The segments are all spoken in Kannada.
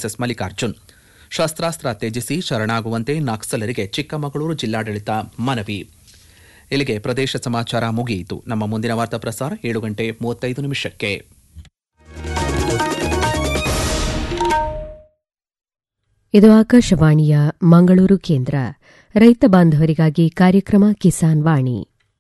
ಎಸ್ಎಸ್ ಮಲ್ಲಿಕಾರ್ಜುನ್ ಶಸ್ತ್ರಾಸ್ತ್ರ ತ್ಯಜಿಸಿ ಶರಣಾಗುವಂತೆ ನಕ್ಸಲರಿಗೆ ಚಿಕ್ಕಮಗಳೂರು ಜಿಲ್ಲಾಡಳಿತ ಮನವಿ ಇಲ್ಲಿಗೆ ಪ್ರದೇಶ ಸಮಾಚಾರ ಮುಗಿಯಿತು ನಮ್ಮ ಮುಂದಿನ ವಾರ್ತಾ ಪ್ರಸಾರ ಏಳು ಗಂಟೆ ಮೂವತ್ತೈದು ನಿಮಿಷಕ್ಕೆ ಇದು ಆಕಾಶವಾಣಿಯ ಮಂಗಳೂರು ಕೇಂದ್ರ ರೈತ ಬಾಂಧವರಿಗಾಗಿ ಕಾರ್ಯಕ್ರಮ ಕಿಸಾನ್ ವಾಣಿ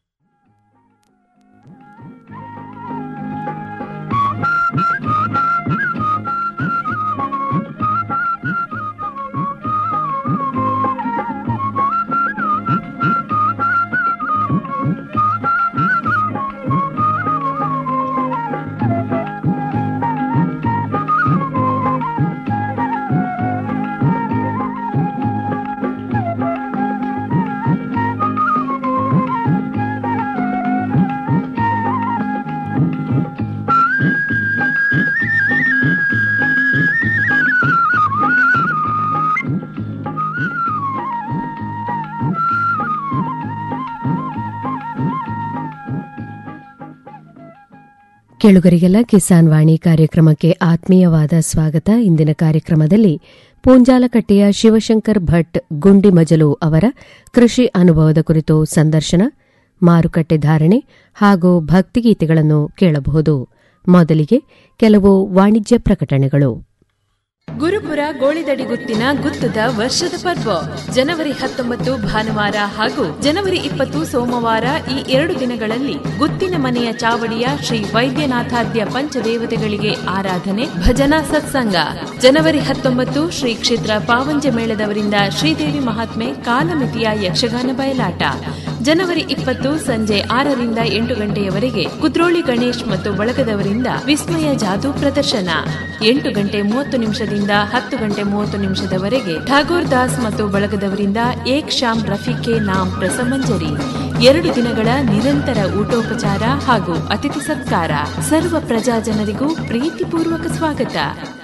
ಕೇಳುಗರಿಗೆಲ್ಲ ಕಿಸಾನ್ ವಾಣಿ ಕಾರ್ಯಕ್ರಮಕ್ಕೆ ಆತ್ಮೀಯವಾದ ಸ್ವಾಗತ ಇಂದಿನ ಕಾರ್ಯಕ್ರಮದಲ್ಲಿ ಪೂಂಜಾಲಕಟ್ಟೆಯ ಶಿವಶಂಕರ್ ಭಟ್ ಗುಂಡಿಮಜಲು ಅವರ ಕೃಷಿ ಅನುಭವದ ಕುರಿತು ಸಂದರ್ಶನ ಮಾರುಕಟ್ಟೆ ಧಾರಣೆ ಹಾಗೂ ಭಕ್ತಿಗೀತೆಗಳನ್ನು ಕೇಳಬಹುದು ಮೊದಲಿಗೆ ಕೆಲವು ವಾಣಿಜ್ಯ ಪ್ರಕಟಣೆಗಳು ಗುರುಪುರ ಗೋಳಿದಡಿ ಗುತ್ತಿನ ಗುತ್ತದ ವರ್ಷದ ಪರ್ವ ಜನವರಿ ಹತ್ತೊಂಬತ್ತು ಭಾನುವಾರ ಹಾಗೂ ಜನವರಿ ಇಪ್ಪತ್ತು ಸೋಮವಾರ ಈ ಎರಡು ದಿನಗಳಲ್ಲಿ ಗುತ್ತಿನ ಮನೆಯ ಚಾವಡಿಯ ಶ್ರೀ ವೈದ್ಯನಾಥಾದ್ಯ ಪಂಚದೇವತೆಗಳಿಗೆ ಆರಾಧನೆ ಭಜನಾ ಸತ್ಸಂಗ ಜನವರಿ ಹತ್ತೊಂಬತ್ತು ಶ್ರೀ ಕ್ಷೇತ್ರ ಪಾವಂಜ ಮೇಳದವರಿಂದ ಶ್ರೀದೇವಿ ಮಹಾತ್ಮೆ ಕಾಲಮಿತಿಯ ಯಕ್ಷಗಾನ ಬಯಲಾಟ ಜನವರಿ ಇಪ್ಪತ್ತು ಸಂಜೆ ಆರರಿಂದ ಎಂಟು ಗಂಟೆಯವರೆಗೆ ಕುದ್ರೋಳಿ ಗಣೇಶ್ ಮತ್ತು ಬಳಗದವರಿಂದ ವಿಸ್ಮಯ ಜಾದೂ ಪ್ರದರ್ಶನ ಎಂಟು ಗಂಟೆ ಮೂವತ್ತು ನಿಮಿಷದಿಂದ ಹತ್ತು ಗಂಟೆ ಮೂವತ್ತು ನಿಮಿಷದವರೆಗೆ ಠಾಗೋರ್ ದಾಸ್ ಮತ್ತು ಬಳಗದವರಿಂದ ಏಕ್ ಶಾಮ್ ರಫಿಕೆ ನಾಮ್ ರಸಮಂಜರಿ ಎರಡು ದಿನಗಳ ನಿರಂತರ ಊಟೋಪಚಾರ ಹಾಗೂ ಅತಿಥಿ ಸತ್ಕಾರ ಸರ್ವ ಪ್ರಜಾ ಜನರಿಗೂ ಪ್ರೀತಿಪೂರ್ವಕ ಸ್ವಾಗತ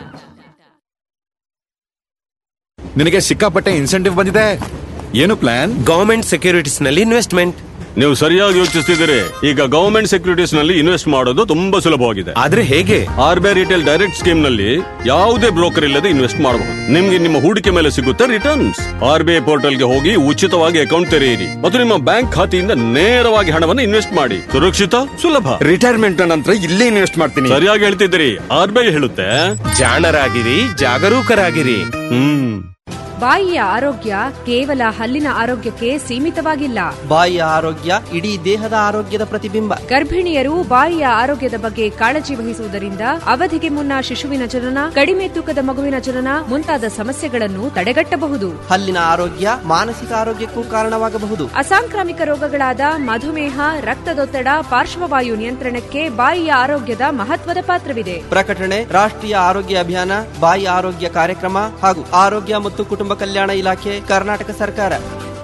ನಿನಗೆ ಸಿಕ್ಕಾಪಟ್ಟೆ ಇನ್ಸೆಂಟಿವ್ ಬಂದಿದೆ ಏನು ಪ್ಲಾನ್ ಗವರ್ಮೆಂಟ್ ಸೆಕ್ಯೂರಿಟೀಸ್ ನಲ್ಲಿ ಇನ್ವೆಸ್ಟ್ಮೆಂಟ್ ನೀವು ಸರಿಯಾಗಿ ಯೋಚಿಸ್ತಿದ್ದೀರಿ ಈಗ ಗವರ್ಮೆಂಟ್ ಸೆಕ್ಯೂರಿಟೀಸ್ ನಲ್ಲಿ ಇನ್ವೆಸ್ಟ್ ಮಾಡೋದು ತುಂಬಾ ಸುಲಭವಾಗಿದೆ ಆದ್ರೆ ಹೇಗೆ R B I retail direct scheme ನಲ್ಲಿ ಯಾವುದೇ ಬ್ರೋಕರ್ ಇಲ್ಲದೆ ಇನ್ವೆಸ್ಟ್ ಮಾಡಬಹುದು ನಿಮ್ಗೆ ನಿಮ್ಮ ಹೂಡಿಕೆ ಮೇಲೆ ಸಿಗುತ್ತೆ returns R B I portal ಗೆ ಹೋಗಿ ಉಚಿತವಾಗಿ ಅಕೌಂಟ್ ತೆರೆಯಿರಿ ಮತ್ತು ನಿಮ್ಮ ಬ್ಯಾಂಕ್ ಖಾತೆಯಿಂದ ನೇರವಾಗಿ ಹಣವನ್ನು ಇನ್ವೆಸ್ಟ್ ಮಾಡಿ ಸುರಕ್ಷಿತ ಸುಲಭ ರಿಟೈರ್ಮೆಂಟ್ ನಂತರ ಇಲ್ಲೇ ಇನ್ವೆಸ್ಟ್ ಮಾಡ್ತೀನಿ ಸರಿಯಾಗಿ ಹೇಳ್ತಿದ್ದೀರಿ ಆರ್ ಬಿ ಐ ಹೇಳುತ್ತೆ ಜಾಣರಾಗಿರಿ ಜಾಗರೂಕರಾಗಿರಿ ಹ್ಮ್ ಬಾಯಿಯ ಆರೋಗ್ಯ ಕೇವಲ ಹಲ್ಲಿನ ಆರೋಗ್ಯಕ್ಕೆ ಸೀಮಿತವಾಗಿಲ್ಲ ಬಾಯಿಯ ಆರೋಗ್ಯ ಇಡೀ ದೇಹದ ಆರೋಗ್ಯದ ಪ್ರತಿಬಿಂಬ ಗರ್ಭಿಣಿಯರು ಬಾಯಿಯ ಆರೋಗ್ಯದ ಬಗ್ಗೆ ಕಾಳಜಿ ವಹಿಸುವುದರಿಂದ ಅವಧಿಗೆ ಮುನ್ನ ಶಿಶುವಿನ ಜನನ ಕಡಿಮೆ ತೂಕದ ಮಗುವಿನ ಜನನ ಮುಂತಾದ ಸಮಸ್ಯೆಗಳನ್ನು ತಡೆಗಟ್ಟಬಹುದು ಹಲ್ಲಿನ ಆರೋಗ್ಯ ಮಾನಸಿಕ ಆರೋಗ್ಯಕ್ಕೂ ಕಾರಣವಾಗಬಹುದು ಅಸಾಂಕ್ರಾಮಿಕ ರೋಗಗಳಾದ ಮಧುಮೇಹ ರಕ್ತದೊತ್ತಡ ಪಾರ್ಶ್ವವಾಯು ನಿಯಂತ್ರಣಕ್ಕೆ ಬಾಯಿಯ ಆರೋಗ್ಯದ ಮಹತ್ವದ ಪಾತ್ರವಿದೆ ಪ್ರಕಟಣೆ ರಾಷ್ಟ್ರೀಯ ಆರೋಗ್ಯ ಅಭಿಯಾನ ಬಾಯಿ ಆರೋಗ್ಯ ಕಾರ್ಯಕ್ರಮ ಹಾಗೂ ಆರೋಗ್ಯ ಮತ್ತು ಕುಟುಂಬ ಕಲ್ಯಾಣ ಇಲಾಖೆ ಕರ್ನಾಟಕ ಸರ್ಕಾರ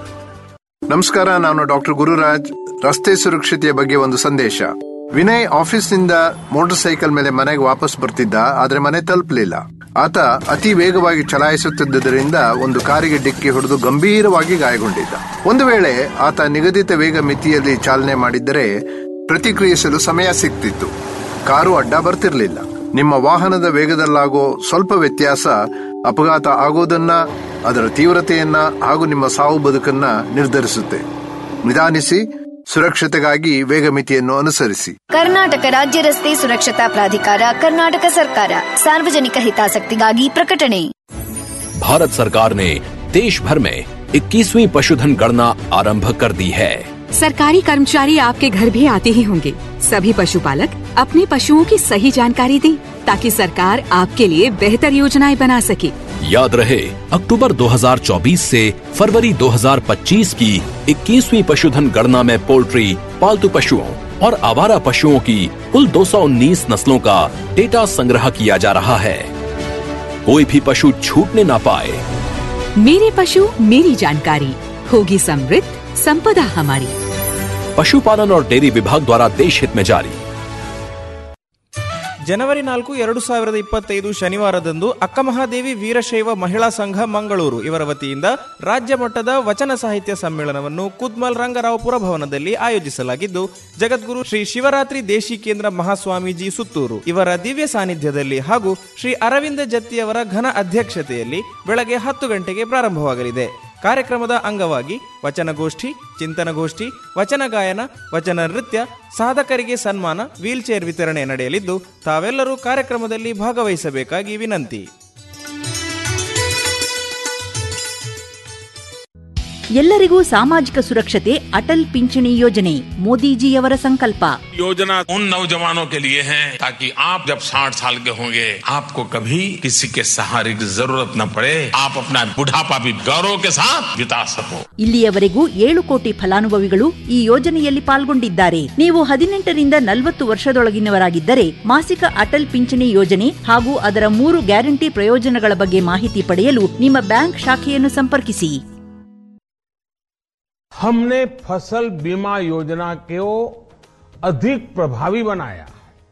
ನಮಸ್ಕಾರ ನಾನು ಡಾಕ್ಟರ್ ಗುರುರಾಜ್ ರಸ್ತೆ ಸುರಕ್ಷತೆಯ ಬಗ್ಗೆ ಒಂದು ಸಂದೇಶ ವಿನಯ್ ಆಫೀಸ್ನಿಂದ ಮೋಟಾರ್ ಸೈಕಲ್ ಮೇಲೆ ಮನೆಗೆ ವಾಪಸ್ ಬರ್ತಿದ್ದ ಆದ್ರೆ ಮನೆ ತಲುಪಲಿಲ್ಲ ಆತ ಅತಿ ವೇಗವಾಗಿ ಚಲಾಯಿಸುತ್ತಿದ್ದುದರಿಂದ ಒಂದು ಕಾರಿಗೆ ಡಿಕ್ಕಿ ಹೊಡೆದು ಗಂಭೀರವಾಗಿ ಗಾಯಗೊಂಡಿದ್ದ ಒಂದು ವೇಳೆ ಆತ ನಿಗದಿತ ವೇಗ ಮಿತಿಯಲ್ಲಿ ಚಾಲನೆ ಮಾಡಿದ್ದರೆ ಪ್ರತಿಕ್ರಿಯಿಸಲು ಸಮಯ ಸಿಗ್ತಿತ್ತು ಕಾರು ಅಡ್ಡ ಬರ್ತಿರ್ಲಿಲ್ಲ ನಿಮ್ಮ ವಾಹನದ ವೇಗದಲ್ಲಾಗೋ ಸ್ವಲ್ಪ ವ್ಯತ್ಯಾಸ ಅಪಘಾತ ಆಗೋದನ್ನ ಅದರ ತೀವ್ರತೆಯನ್ನ ಹಾಗೂ ನಿಮ್ಮ ಸಾವು ಬದುಕನ್ನ ನಿರ್ಧರಿಸುತ್ತೆ ನಿಧಾನಿಸಿ ಸುರಕ್ಷತೆಗಾಗಿ ವೇಗ ಮಿತಿಯನ್ನು ಅನುಸರಿಸಿ ಕರ್ನಾಟಕ ರಾಜ್ಯ ರಸ್ತೆ ಸುರಕ್ಷತಾ ಪ್ರಾಧಿಕಾರ ಕರ್ನಾಟಕ ಸರ್ಕಾರ ಸಾರ್ವಜನಿಕ ಹಿತಾಸಕ್ತಿಗಾಗಿ ಪ್ರಕಟಣೆ भारत सरकार ने देश भर में 21वीं पशुधन गणना आरंभ कर दी है सरकारी कर्मचारी आपके घर भी आते ही होंगे सभी पशुपालक अपने पशुओं की सही जानकारी दें ताकि सरकार आपके लिए बेहतर योजनाएं बना सके याद रहे अक्टूबर 2024 से फरवरी 2025 की 21वीं पशुधन गणना में पोल्ट्री पालतू पशुओं और आवारा पशुओं की कुल 219 नस्लों का डेटा संग्रह किया जा रहा है कोई भी पशु छूटने ना पाए मेरे पशु मेरी जानकारी होगी समृद्ध संपदा हमारी पशुपालन और डेयरी विभाग द्वारा देश हित में जारी ಜನವರಿ ನಾಲ್ಕು ಎರಡು ಸಾವಿರದ ಇಪ್ಪತ್ತೈದು ಶನಿವಾರದಂದು ಅಕ್ಕಮಹಾದೇವಿ ವೀರಶೈವ ಮಹಿಳಾ ಸಂಘ ಮಂಗಳೂರು ಇವರ ವತಿಯಿಂದ ರಾಜ್ಯ ಮಟ್ಟದ ವಚನ ಸಾಹಿತ್ಯ ಸಮ್ಮೇಳನವನ್ನು ಕುದ್ಮಲ್ ರಂಗರಾವಪುರ ಭವನದಲ್ಲಿ ಆಯೋಜಿಸಲಾಗಿದ್ದು ಜಗದ್ಗುರು ಶ್ರೀ ಶಿವರಾತ್ರಿ ದೇಶಿಕೇಂದ್ರ ಮಹಾಸ್ವಾಮೀಜಿ ಸುತ್ತೂರು ಇವರ ದಿವ್ಯ ಸಾನ್ನಿಧ್ಯದಲ್ಲಿ ಹಾಗೂ ಶ್ರೀ ಅರವಿಂದ ಜತ್ತಿಯವರ ಘನ ಅಧ್ಯಕ್ಷತೆಯಲ್ಲಿ ಬೆಳಗ್ಗೆ ಹತ್ತು ಗಂಟೆಗೆ ಪ್ರಾರಂಭವಾಗಲಿದೆ ಕಾರ್ಯಕ್ರಮದ ಅಂಗವಾಗಿ ವಚನಗೋಷ್ಠಿ ಚಿಂತನಗೋಷ್ಠಿ ವಚನ ಗಾಯನ ವಚನ ನೃತ್ಯ ಸಾಧಕರಿಗೆ ಸನ್ಮಾನ ವೀಲ್ಚೇರ್ ವಿತರಣೆ ನಡೆಯಲಿದ್ದು ತಾವೆಲ್ಲರೂ ಕಾರ್ಯಕ್ರಮದಲ್ಲಿ ಭಾಗವಹಿಸಬೇಕಾಗಿ ವಿನಂತಿ ಎಲ್ಲರಿಗೂ ಸಾಮಾಜಿಕ ಸುರಕ್ಷತೆ ಅಟಲ್ ಪಿಂಚಣಿ ಯೋಜನೆ ಮೋದಿಜಿಯವರ ಸಂಕಲ್ಪ योजना उन नौजवानों के लिए है ताकि आप जब 60 साल के होंगे आपको कभी किसी के सहारे की जरूरत न पड़े आप अपना बुढ़ापा भी गौरव के साथ बिता सको ಇಲ್ಲಿಯವರೆಗೂ ಏಳು ಕೋಟಿ ಫಲಾನುಭವಿಗಳು ಈ ಯೋಜನೆಯಲ್ಲಿ ಪಾಲ್ಗೊಂಡಿದ್ದಾರೆ ನೀವು ಹದಿನೆಂಟರಿಂದ ನಲವತ್ತು ವರ್ಷದೊಳಗಿನವರಾಗಿದ್ದರೆ ಮಾಸಿಕ ಅಟಲ್ ಪಿಂಚಣಿ ಯೋಜನೆ ಹಾಗೂ ಅದರ ಮೂರು ಗ್ಯಾರಂಟಿ ಪ್ರಯೋಜನಗಳ ಬಗ್ಗೆ ಮಾಹಿತಿ ಪಡೆಯಲು ನಿಮ್ಮ ಬ್ಯಾಂಕ್ ಶಾಖೆಯನ್ನು ಸಂಪರ್ಕಿಸಿ हमने फसल बीमा योजना को अधिक प्रभावी बनाया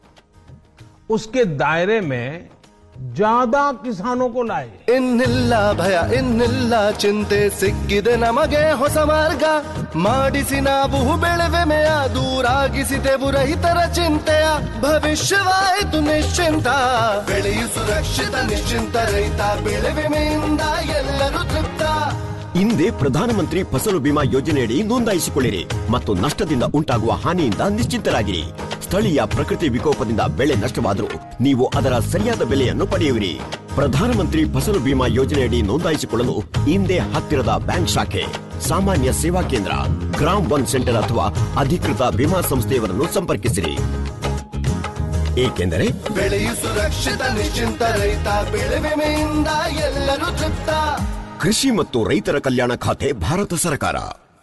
उसके दायरे में ज्यादा किसानों को लाए ಇನ್ನಿಲ್ಲ ಭಯ ಇನ್ನಿಲ್ಲ ಚಿಂತೆ ಸಿಕ್ಕಿದೆ ನಮಗೆ ಹೊಸ ಮಾರ್ಗ ಮಾಡಿಸಿ ನಾವು ಬೆಳೆವೆಮೆಯ ದೂರಾಗಿಸಿದೆವು ರೈತರ ಚಿಂತೆಯ ಭವಿಷ್ಯವಾಯಿತು ನಿಶ್ಚಿಂತ ಬೆಳೆಯು ಸುರಕ್ಷಿತ ನಿಶ್ಚಿಂತ ರೈತ ಬೆಳೆ ವಿಮೆಯಿಂದ ಎಲ್ಲರೂ ತೃಪ್ತ ಹಿಂದೆ ಪ್ರಧಾನಮಂತ್ರಿ ಫಸಲು ಬಿಮಾ ಯೋಜನೆಯಡಿ ನೋಂದಾಯಿಸಿಕೊಳ್ಳಿರಿ ಮತ್ತು ನಷ್ಟದಿಂದ ಉಂಟಾಗುವ ಹಾನಿಯಿಂದ ನಿಶ್ಚಿಂತರಾಗಿರಿ ಸ್ಥಳೀಯ ಪ್ರಕೃತಿ ವಿಕೋಪದಿಂದ ಬೆಳೆ ನಷ್ಟವಾದರೂ ನೀವು ಅದರ ಸರಿಯಾದ ಬೆಲೆಯನ್ನು ಪಡೆಯುವಿರಿ ಪ್ರಧಾನಮಂತ್ರಿ ಫಸಲು ಬಿಮಾ ಯೋಜನೆಯಡಿ ನೋಂದಾಯಿಸಿಕೊಳ್ಳಲು ಹಿಂದೆ ಹತ್ತಿರದ ಬ್ಯಾಂಕ್ ಶಾಖೆ ಸಾಮಾನ್ಯ ಸೇವಾ ಕೇಂದ್ರ ಗ್ರಾಮ್ ಒನ್ ಸೆಂಟರ್ ಅಥವಾ ಅಧಿಕೃತ ವಿಮಾ ಸಂಸ್ಥೆಯವರನ್ನು ಸಂಪರ್ಕಿಸಿರಿ ಏಕೆಂದರೆ ಬೆಳೆಯು ಸುರಕ್ಷಿತ ನಿಶ್ಚಿಂತ ರೈತ ಬೆಳೆ ವಿಮೆಯಿಂದ ಎಲ್ಲರೂ ತೃಪ್ತ ಕೃಷಿ ಮತ್ತು ರೈತರ ಕಲ್ಯಾಣ ಖಾತೆ ಭಾರತ ಸರ್ಕಾರ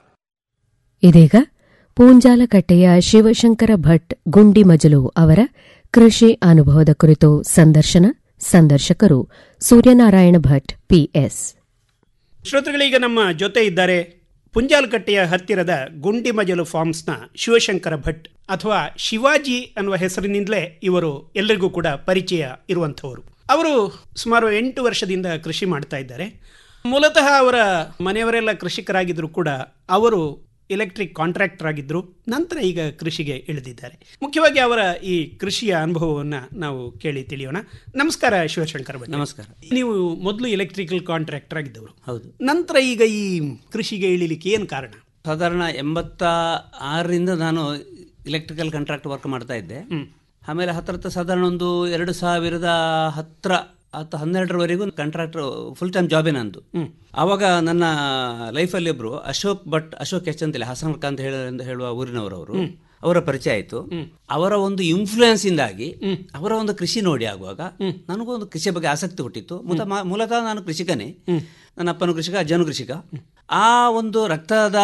ಇದೀಗ ಪೂಂಜಾಲಕಟ್ಟೆಯ ಶಿವಶಂಕರ ಭಟ್ ಗುಂಡಿ ಮಜಲು ಅವರ ಕೃಷಿ ಅನುಭವದ ಕುರಿತು ಸಂದರ್ಶನ ಸಂದರ್ಶಕರು ಸೂರ್ಯನಾರಾಯಣ ಭಟ್ ಪಿಎಸ್ ಶ್ರೋತೃಗಳೀಗ ನಮ್ಮ ಜೊತೆ ಇದ್ದಾರೆ ಪುಂಜಾಲಕಟ್ಟೆಯ ಹತ್ತಿರದ ಗುಂಡಿಮಜಲು ಫಾರ್ಮ್ಸ್ನ ಶಿವಶಂಕರ ಭಟ್ ಅಥವಾ ಶಿವಾಜಿ ಅನ್ನುವ ಹೆಸರಿನಿಂದಲೇ ಇವರು ಎಲ್ಲರಿಗೂ ಕೂಡ ಪರಿಚಯ ಇರುವಂಥವರು ಅವರು ಸುಮಾರು ಎಂಟು ವರ್ಷದಿಂದ ಕೃಷಿ ಮಾಡ್ತಾ ಇದ್ದಾರೆ ಮೂಲತಃ ಅವರ ಮನೆಯವರೆಲ್ಲ ಕೃಷಿಕರಾಗಿದ್ದರೂ ಕೂಡ ಅವರು ಎಲೆಕ್ಟ್ರಿಕ್ ಕಾಂಟ್ರಾಕ್ಟರ್ ಆಗಿದ್ದರು ನಂತರ ಈಗ ಕೃಷಿಗೆ ಇಳಿದಿದ್ದಾರೆ ಮುಖ್ಯವಾಗಿ ಅವರ ಈ ಕೃಷಿಯ ಅನುಭವವನ್ನು ನಾವು ಕೇಳಿ ತಿಳಿಯೋಣ ನಮಸ್ಕಾರ ಶಿವಶಂಕರ್ ಭಟ್ ನಮಸ್ಕಾರ. ನೀವು ಮೊದಲು ಎಲೆಕ್ಟ್ರಿಕಲ್ ಕಾಂಟ್ರಾಕ್ಟರ್ ಆಗಿದ್ದವರು ಹೌದು ನಂತರ ಈಗ ಈ ಕೃಷಿಗೆ ಇಳಿಲಿಕ್ಕೆ ಏನು ಕಾರಣ ಸಾಧಾರಣ ಎಂಬತ್ತ ಆರರಿಂದ ನಾನು ಇಲೆಕ್ಟ್ರಿಕಲ್ ಕಾಂಟ್ರಾಕ್ಟ್ ವರ್ಕ್ ಮಾಡ್ತಾ ಇದ್ದೆ ಆಮೇಲೆ ಹತ್ರ ಹತ್ರ ಸಾಧಾರಣ ಒಂದು ಎರಡು ಸಾವಿರದ ಹತ್ರ ಹತ್ತು ಹನ್ನೆರಡರವರೆಗೂ ಕಾಂಟ್ರಾಕ್ಟರ್ ಫುಲ್ ಟೈಮ್ ಜಾಬೇ ನಂದು ಆವಾಗ ನನ್ನ ಲೈಫಲ್ಲಿ ಒಬ್ರು ಅಶೋಕ್ ಭಟ್ ಅಶೋಕ್ ಎಚ್ ಅಂತೇಳಿ ಹಸನ್ ಅಂತ ಹೇಳ ಅಂತ ಹೇಳುವ ಊರಿನವರವರು ಅವರ ಪರಿಚಯ ಆಯಿತು ಅವರ ಒಂದು ಇನ್ಫ್ಲೂಯೆನ್ಸ್ ಇಂದಾಗಿ ಅವರ ಒಂದು ಕೃಷಿ ನೋಡಿ ಆಗುವಾಗ ನನಗೂ ಒಂದು ಕೃಷಿಯ ಬಗ್ಗೆ ಆಸಕ್ತಿ ಹುಟ್ಟಿತ್ತು ಮುತ- ಮಾ- ಮೂಲತಃ ನಾನು ಕೃಷಿಕನೇ ನನ್ನ ಅಪ್ಪನು ಕೃಷಿಕ ಅಜ್ಜನು ಕೃಷಿಕ ಆ ಒಂದು ರಕ್ತದ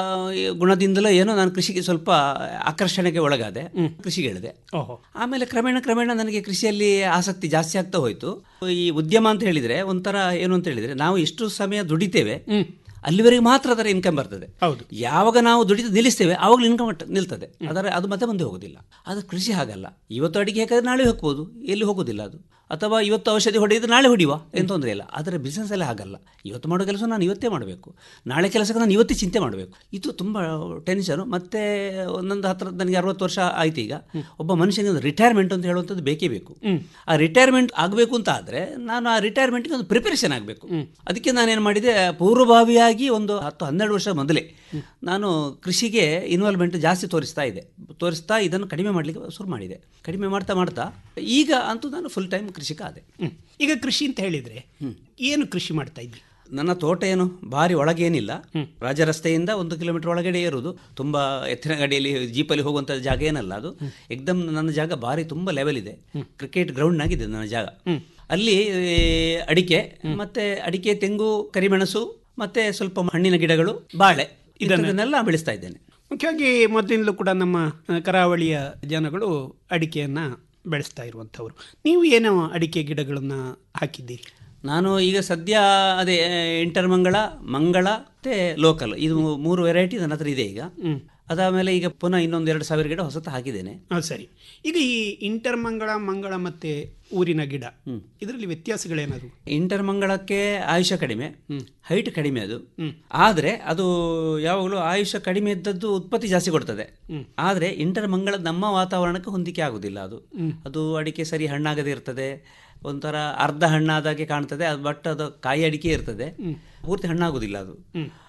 ಗುಣದಿಂದಲೇ ಏನೋ ನಾನು ಕೃಷಿಗೆ ಸ್ವಲ್ಪ ಆಕರ್ಷಣೆಗೆ ಒಳಗಾದೆ ಕೃಷಿಗೆ ಇಳಿದೆ ಓಹೋ ಆಮೇಲೆ ಕ್ರಮೇಣ ಕ್ರಮೇಣ ನನಗೆ ಕೃಷಿಯಲ್ಲಿ ಆಸಕ್ತಿ ಜಾಸ್ತಿ ಆಗ್ತಾ ಹೋಯಿತು ಈ ಉದ್ಯಮ ಅಂತ ಹೇಳಿದ್ರೆ ಒಂಥರ ಏನು ಅಂತ ಹೇಳಿದ್ರೆ ನಾವು ಎಷ್ಟು ಸಮಯ ದುಡಿತೇವೆ ಅಲ್ಲಿವರೆಗೆ ಮಾತ್ರ ಅದರ ಇನ್ಕಮ್ ಬರ್ತದೆ ಹೌದು ಯಾವಾಗ ನಾವು ದುಡಿತ ನಿಲ್ಲಿಸ್ತೇವೆ ಆವಾಗಲೂ ಇನ್ಕಮ್ ನಿಲ್ತದೆ ಅದರ ಅದು ಮತ್ತೆ ಮುಂದೆ ಹೋಗೋದಿಲ್ಲ ಅದು ಕೃಷಿ ಹಾಗಲ್ಲ ಇವತ್ತು ಅಡಿಗೆ ಹಾಕಿದ್ರೆ ನಾಳೆ ಹೋಗ್ಬೋದು ಎಲ್ಲಿ ಹೋಗೋದಿಲ್ಲ ಅದು ಅಥವಾ ಇವತ್ತು ಔಷಧಿ ಹೊಡೆಯಿದ್ರೆ ನಾಳೆ ಹೊಡಿಯುವ ಏನು ತೊಂದರೆ ಇಲ್ಲ ಆದರೆ ಬಿಸ್ನೆಸ್ ಅಲ್ಲಿ ಹಾಗಲ್ಲ ಇವತ್ತು ಮಾಡೋ ಕೆಲಸ ನಾನು ಇವತ್ತೇ ಮಾಡಬೇಕು ನಾಳೆ ಕೆಲಸಕ್ಕೆ ನಾನು ಇವತ್ತೇ ಚಿಂತೆ ಮಾಡಬೇಕು ಇದು ತುಂಬ ಟೆನ್ಷನು ಮತ್ತೆ ಒಂದೊಂದು ಹತ್ರ ನನಗೆ ಅರವತ್ತು ವರ್ಷ ಆಯ್ತು ಈಗ ಒಬ್ಬ ಮನುಷ್ಯನಿಗೆ ಒಂದು ರಿಟೈರ್ಮೆಂಟ್ ಅಂತ ಹೇಳುವಂಥದ್ದು ಬೇಕೇ ಬೇಕು ಆ ರಿಟೈರ್ಮೆಂಟ್ ಆಗಬೇಕು ಅಂತ ಆದರೆ ನಾನು ಆ ರಿಟೈರ್ಮೆಂಟ್ಗೆ ಒಂದು ಪ್ರಿಪರೇಷನ್ ಆಗಬೇಕು ಅದಕ್ಕೆ ನಾನೇನು ಮಾಡಿದೆ ಪೂರ್ವಭಾವಿಯಾಗಿ ಒಂದು ಹತ್ತು ಹನ್ನೆರಡು ವರ್ಷ ಮೊದಲೇ ನಾನು ಕೃಷಿಗೆ ಇನ್ವಾಲ್ವ್ಮೆಂಟ್ ಜಾಸ್ತಿ ತೋರಿಸ್ತಾ ಇದೆ ತೋರಿಸ್ತಾ ಇದನ್ನು ಕಡಿಮೆ ಮಾಡಲಿಕ್ಕೆ ಶುರು ಮಾಡಿದೆ ಕಡಿಮೆ ಮಾಡ್ತಾ ಮಾಡ್ತಾ ಈಗ ಅಂತೂ ನಾನು ಫುಲ್ ಟೈಮ್ ಕೃಷಿಕ ಆದೆ ಈಗ ಕೃಷಿ ಅಂತ ಹೇಳಿದ್ರೆ ಏನು ಕೃಷಿ ಮಾಡ್ತಾ ಇದ್ವಿ ನನ್ನ ತೋಟ ಏನು ಭಾರಿ ಒಳಗೇನಿಲ್ಲ ರಾಜ ರಸ್ತೆಯಿಂದ ಒಂದು ಕಿಲೋಮೀಟರ್ ಒಳಗಡೆ ಇರೋದು ತುಂಬ ಎತ್ತಿನ ಗಾಡಿಯಲ್ಲಿ ಜೀಪಲ್ಲಿ ಹೋಗುವಂಥ ಜಾಗ ಏನಲ್ಲ ಅದು ಎಕ್ದಮ್ ನನ್ನ ಜಾಗ ಭಾರಿ ತುಂಬ ಲೆವೆಲ್ ಇದೆ ಕ್ರಿಕೆಟ್ ಗ್ರೌಂಡ್ನಾಗಿದೆ ನನ್ನ ಜಾಗ ಅಲ್ಲಿ ಏ, ಅಡಿಕೆ ಮತ್ತೆ ಅಡಿಕೆ ತೆಂಗು ಕರಿಮೆಣಸು ಮತ್ತೆ ಸ್ವಲ್ಪ ಹಣ್ಣಿನ ಗಿಡಗಳು ಬಾಳೆ ಇದನ್ನೆಲ್ಲ ಬೆಳೆಸ್ತಾ ಇದ್ದೇನೆ ಮುಖ್ಯವಾಗಿ ಮೊದಲಿಂದಲೂ ಕೂಡ ನಮ್ಮ ಆ, ಕರಾವಳಿಯ ಜನಗಳು ಅಡಿಕೆಯನ್ನು ಬೆಳೆಸ್ತಾ ಇರುವಂಥವ್ರು ನೀವು ಏನೋ ಅಡಿಕೆ ಗಿಡಗಳನ್ನು ಹಾಕಿದ್ದೀರಿ ನಾನು ಈಗ ಸದ್ಯ ಅದೇ ಇಂಟರ್ ಮಂಗಳ ಮಂಗಳ ಮತ್ತೆ ಲೋಕಲ್ ಇದು ಮೂರು ವೆರೈಟಿ ನನ್ನ ಹತ್ರ ಇದೆ ಈಗ ಅದಾದಮೇಲೆ ಈಗ ಪುನಃ ಇನ್ನೊಂದು ಎರಡು ಸಾವಿರ ಗಿಡ ಹೊಸತು ಹಾಕಿದ್ದೇನೆ ಹಾಂ ಸರಿ ಈಗ ಈ ಇಂಟರ್ ಮಂಗಳ ಮಂಗಳ ಮತ್ತೆ ಊರಿನ ಗಿಡ ಇದರಲ್ಲಿ ವ್ಯತ್ಯಾಸಗಳೇನಾದ್ರು ಇಂಟರ್ ಮಂಗಳಕ್ಕೆ ಆಯುಷ್ಯ ಕಡಿಮೆ ಹೈಟ್ ಕಡಿಮೆ ಅದು ಆದರೆ ಅದು ಯಾವಾಗಲೂ ಆಯುಷ್ಯ ಕಡಿಮೆ ಇದ್ದದ್ದು ಉತ್ಪತ್ತಿ ಜಾಸ್ತಿ ಕೊಡ್ತದೆ ಆದರೆ ಇಂಟರ್ ಮಂಗಳ ನಮ್ಮ ವಾತಾವರಣಕ್ಕೆ ಹೊಂದಿಕೆ ಆಗುದಿಲ್ಲ ಅದು ಅದು ಅಡಿಕೆ ಸರಿ ಹಣ್ಣಾಗದೇ ಇರ್ತದೆ ಒಂಥರ ಅರ್ಧ ಹಣ್ಣಾದಾಗೆ ಕಾಣ್ತದೆ ಅದು ಬಟ್ ಅದು ಕಾಯಿ ಅಡಿಕೆ ಇರ್ತದೆ ಪೂರ್ತಿ ಹಣ್ಣಾಗುದಿಲ್ಲ ಅದು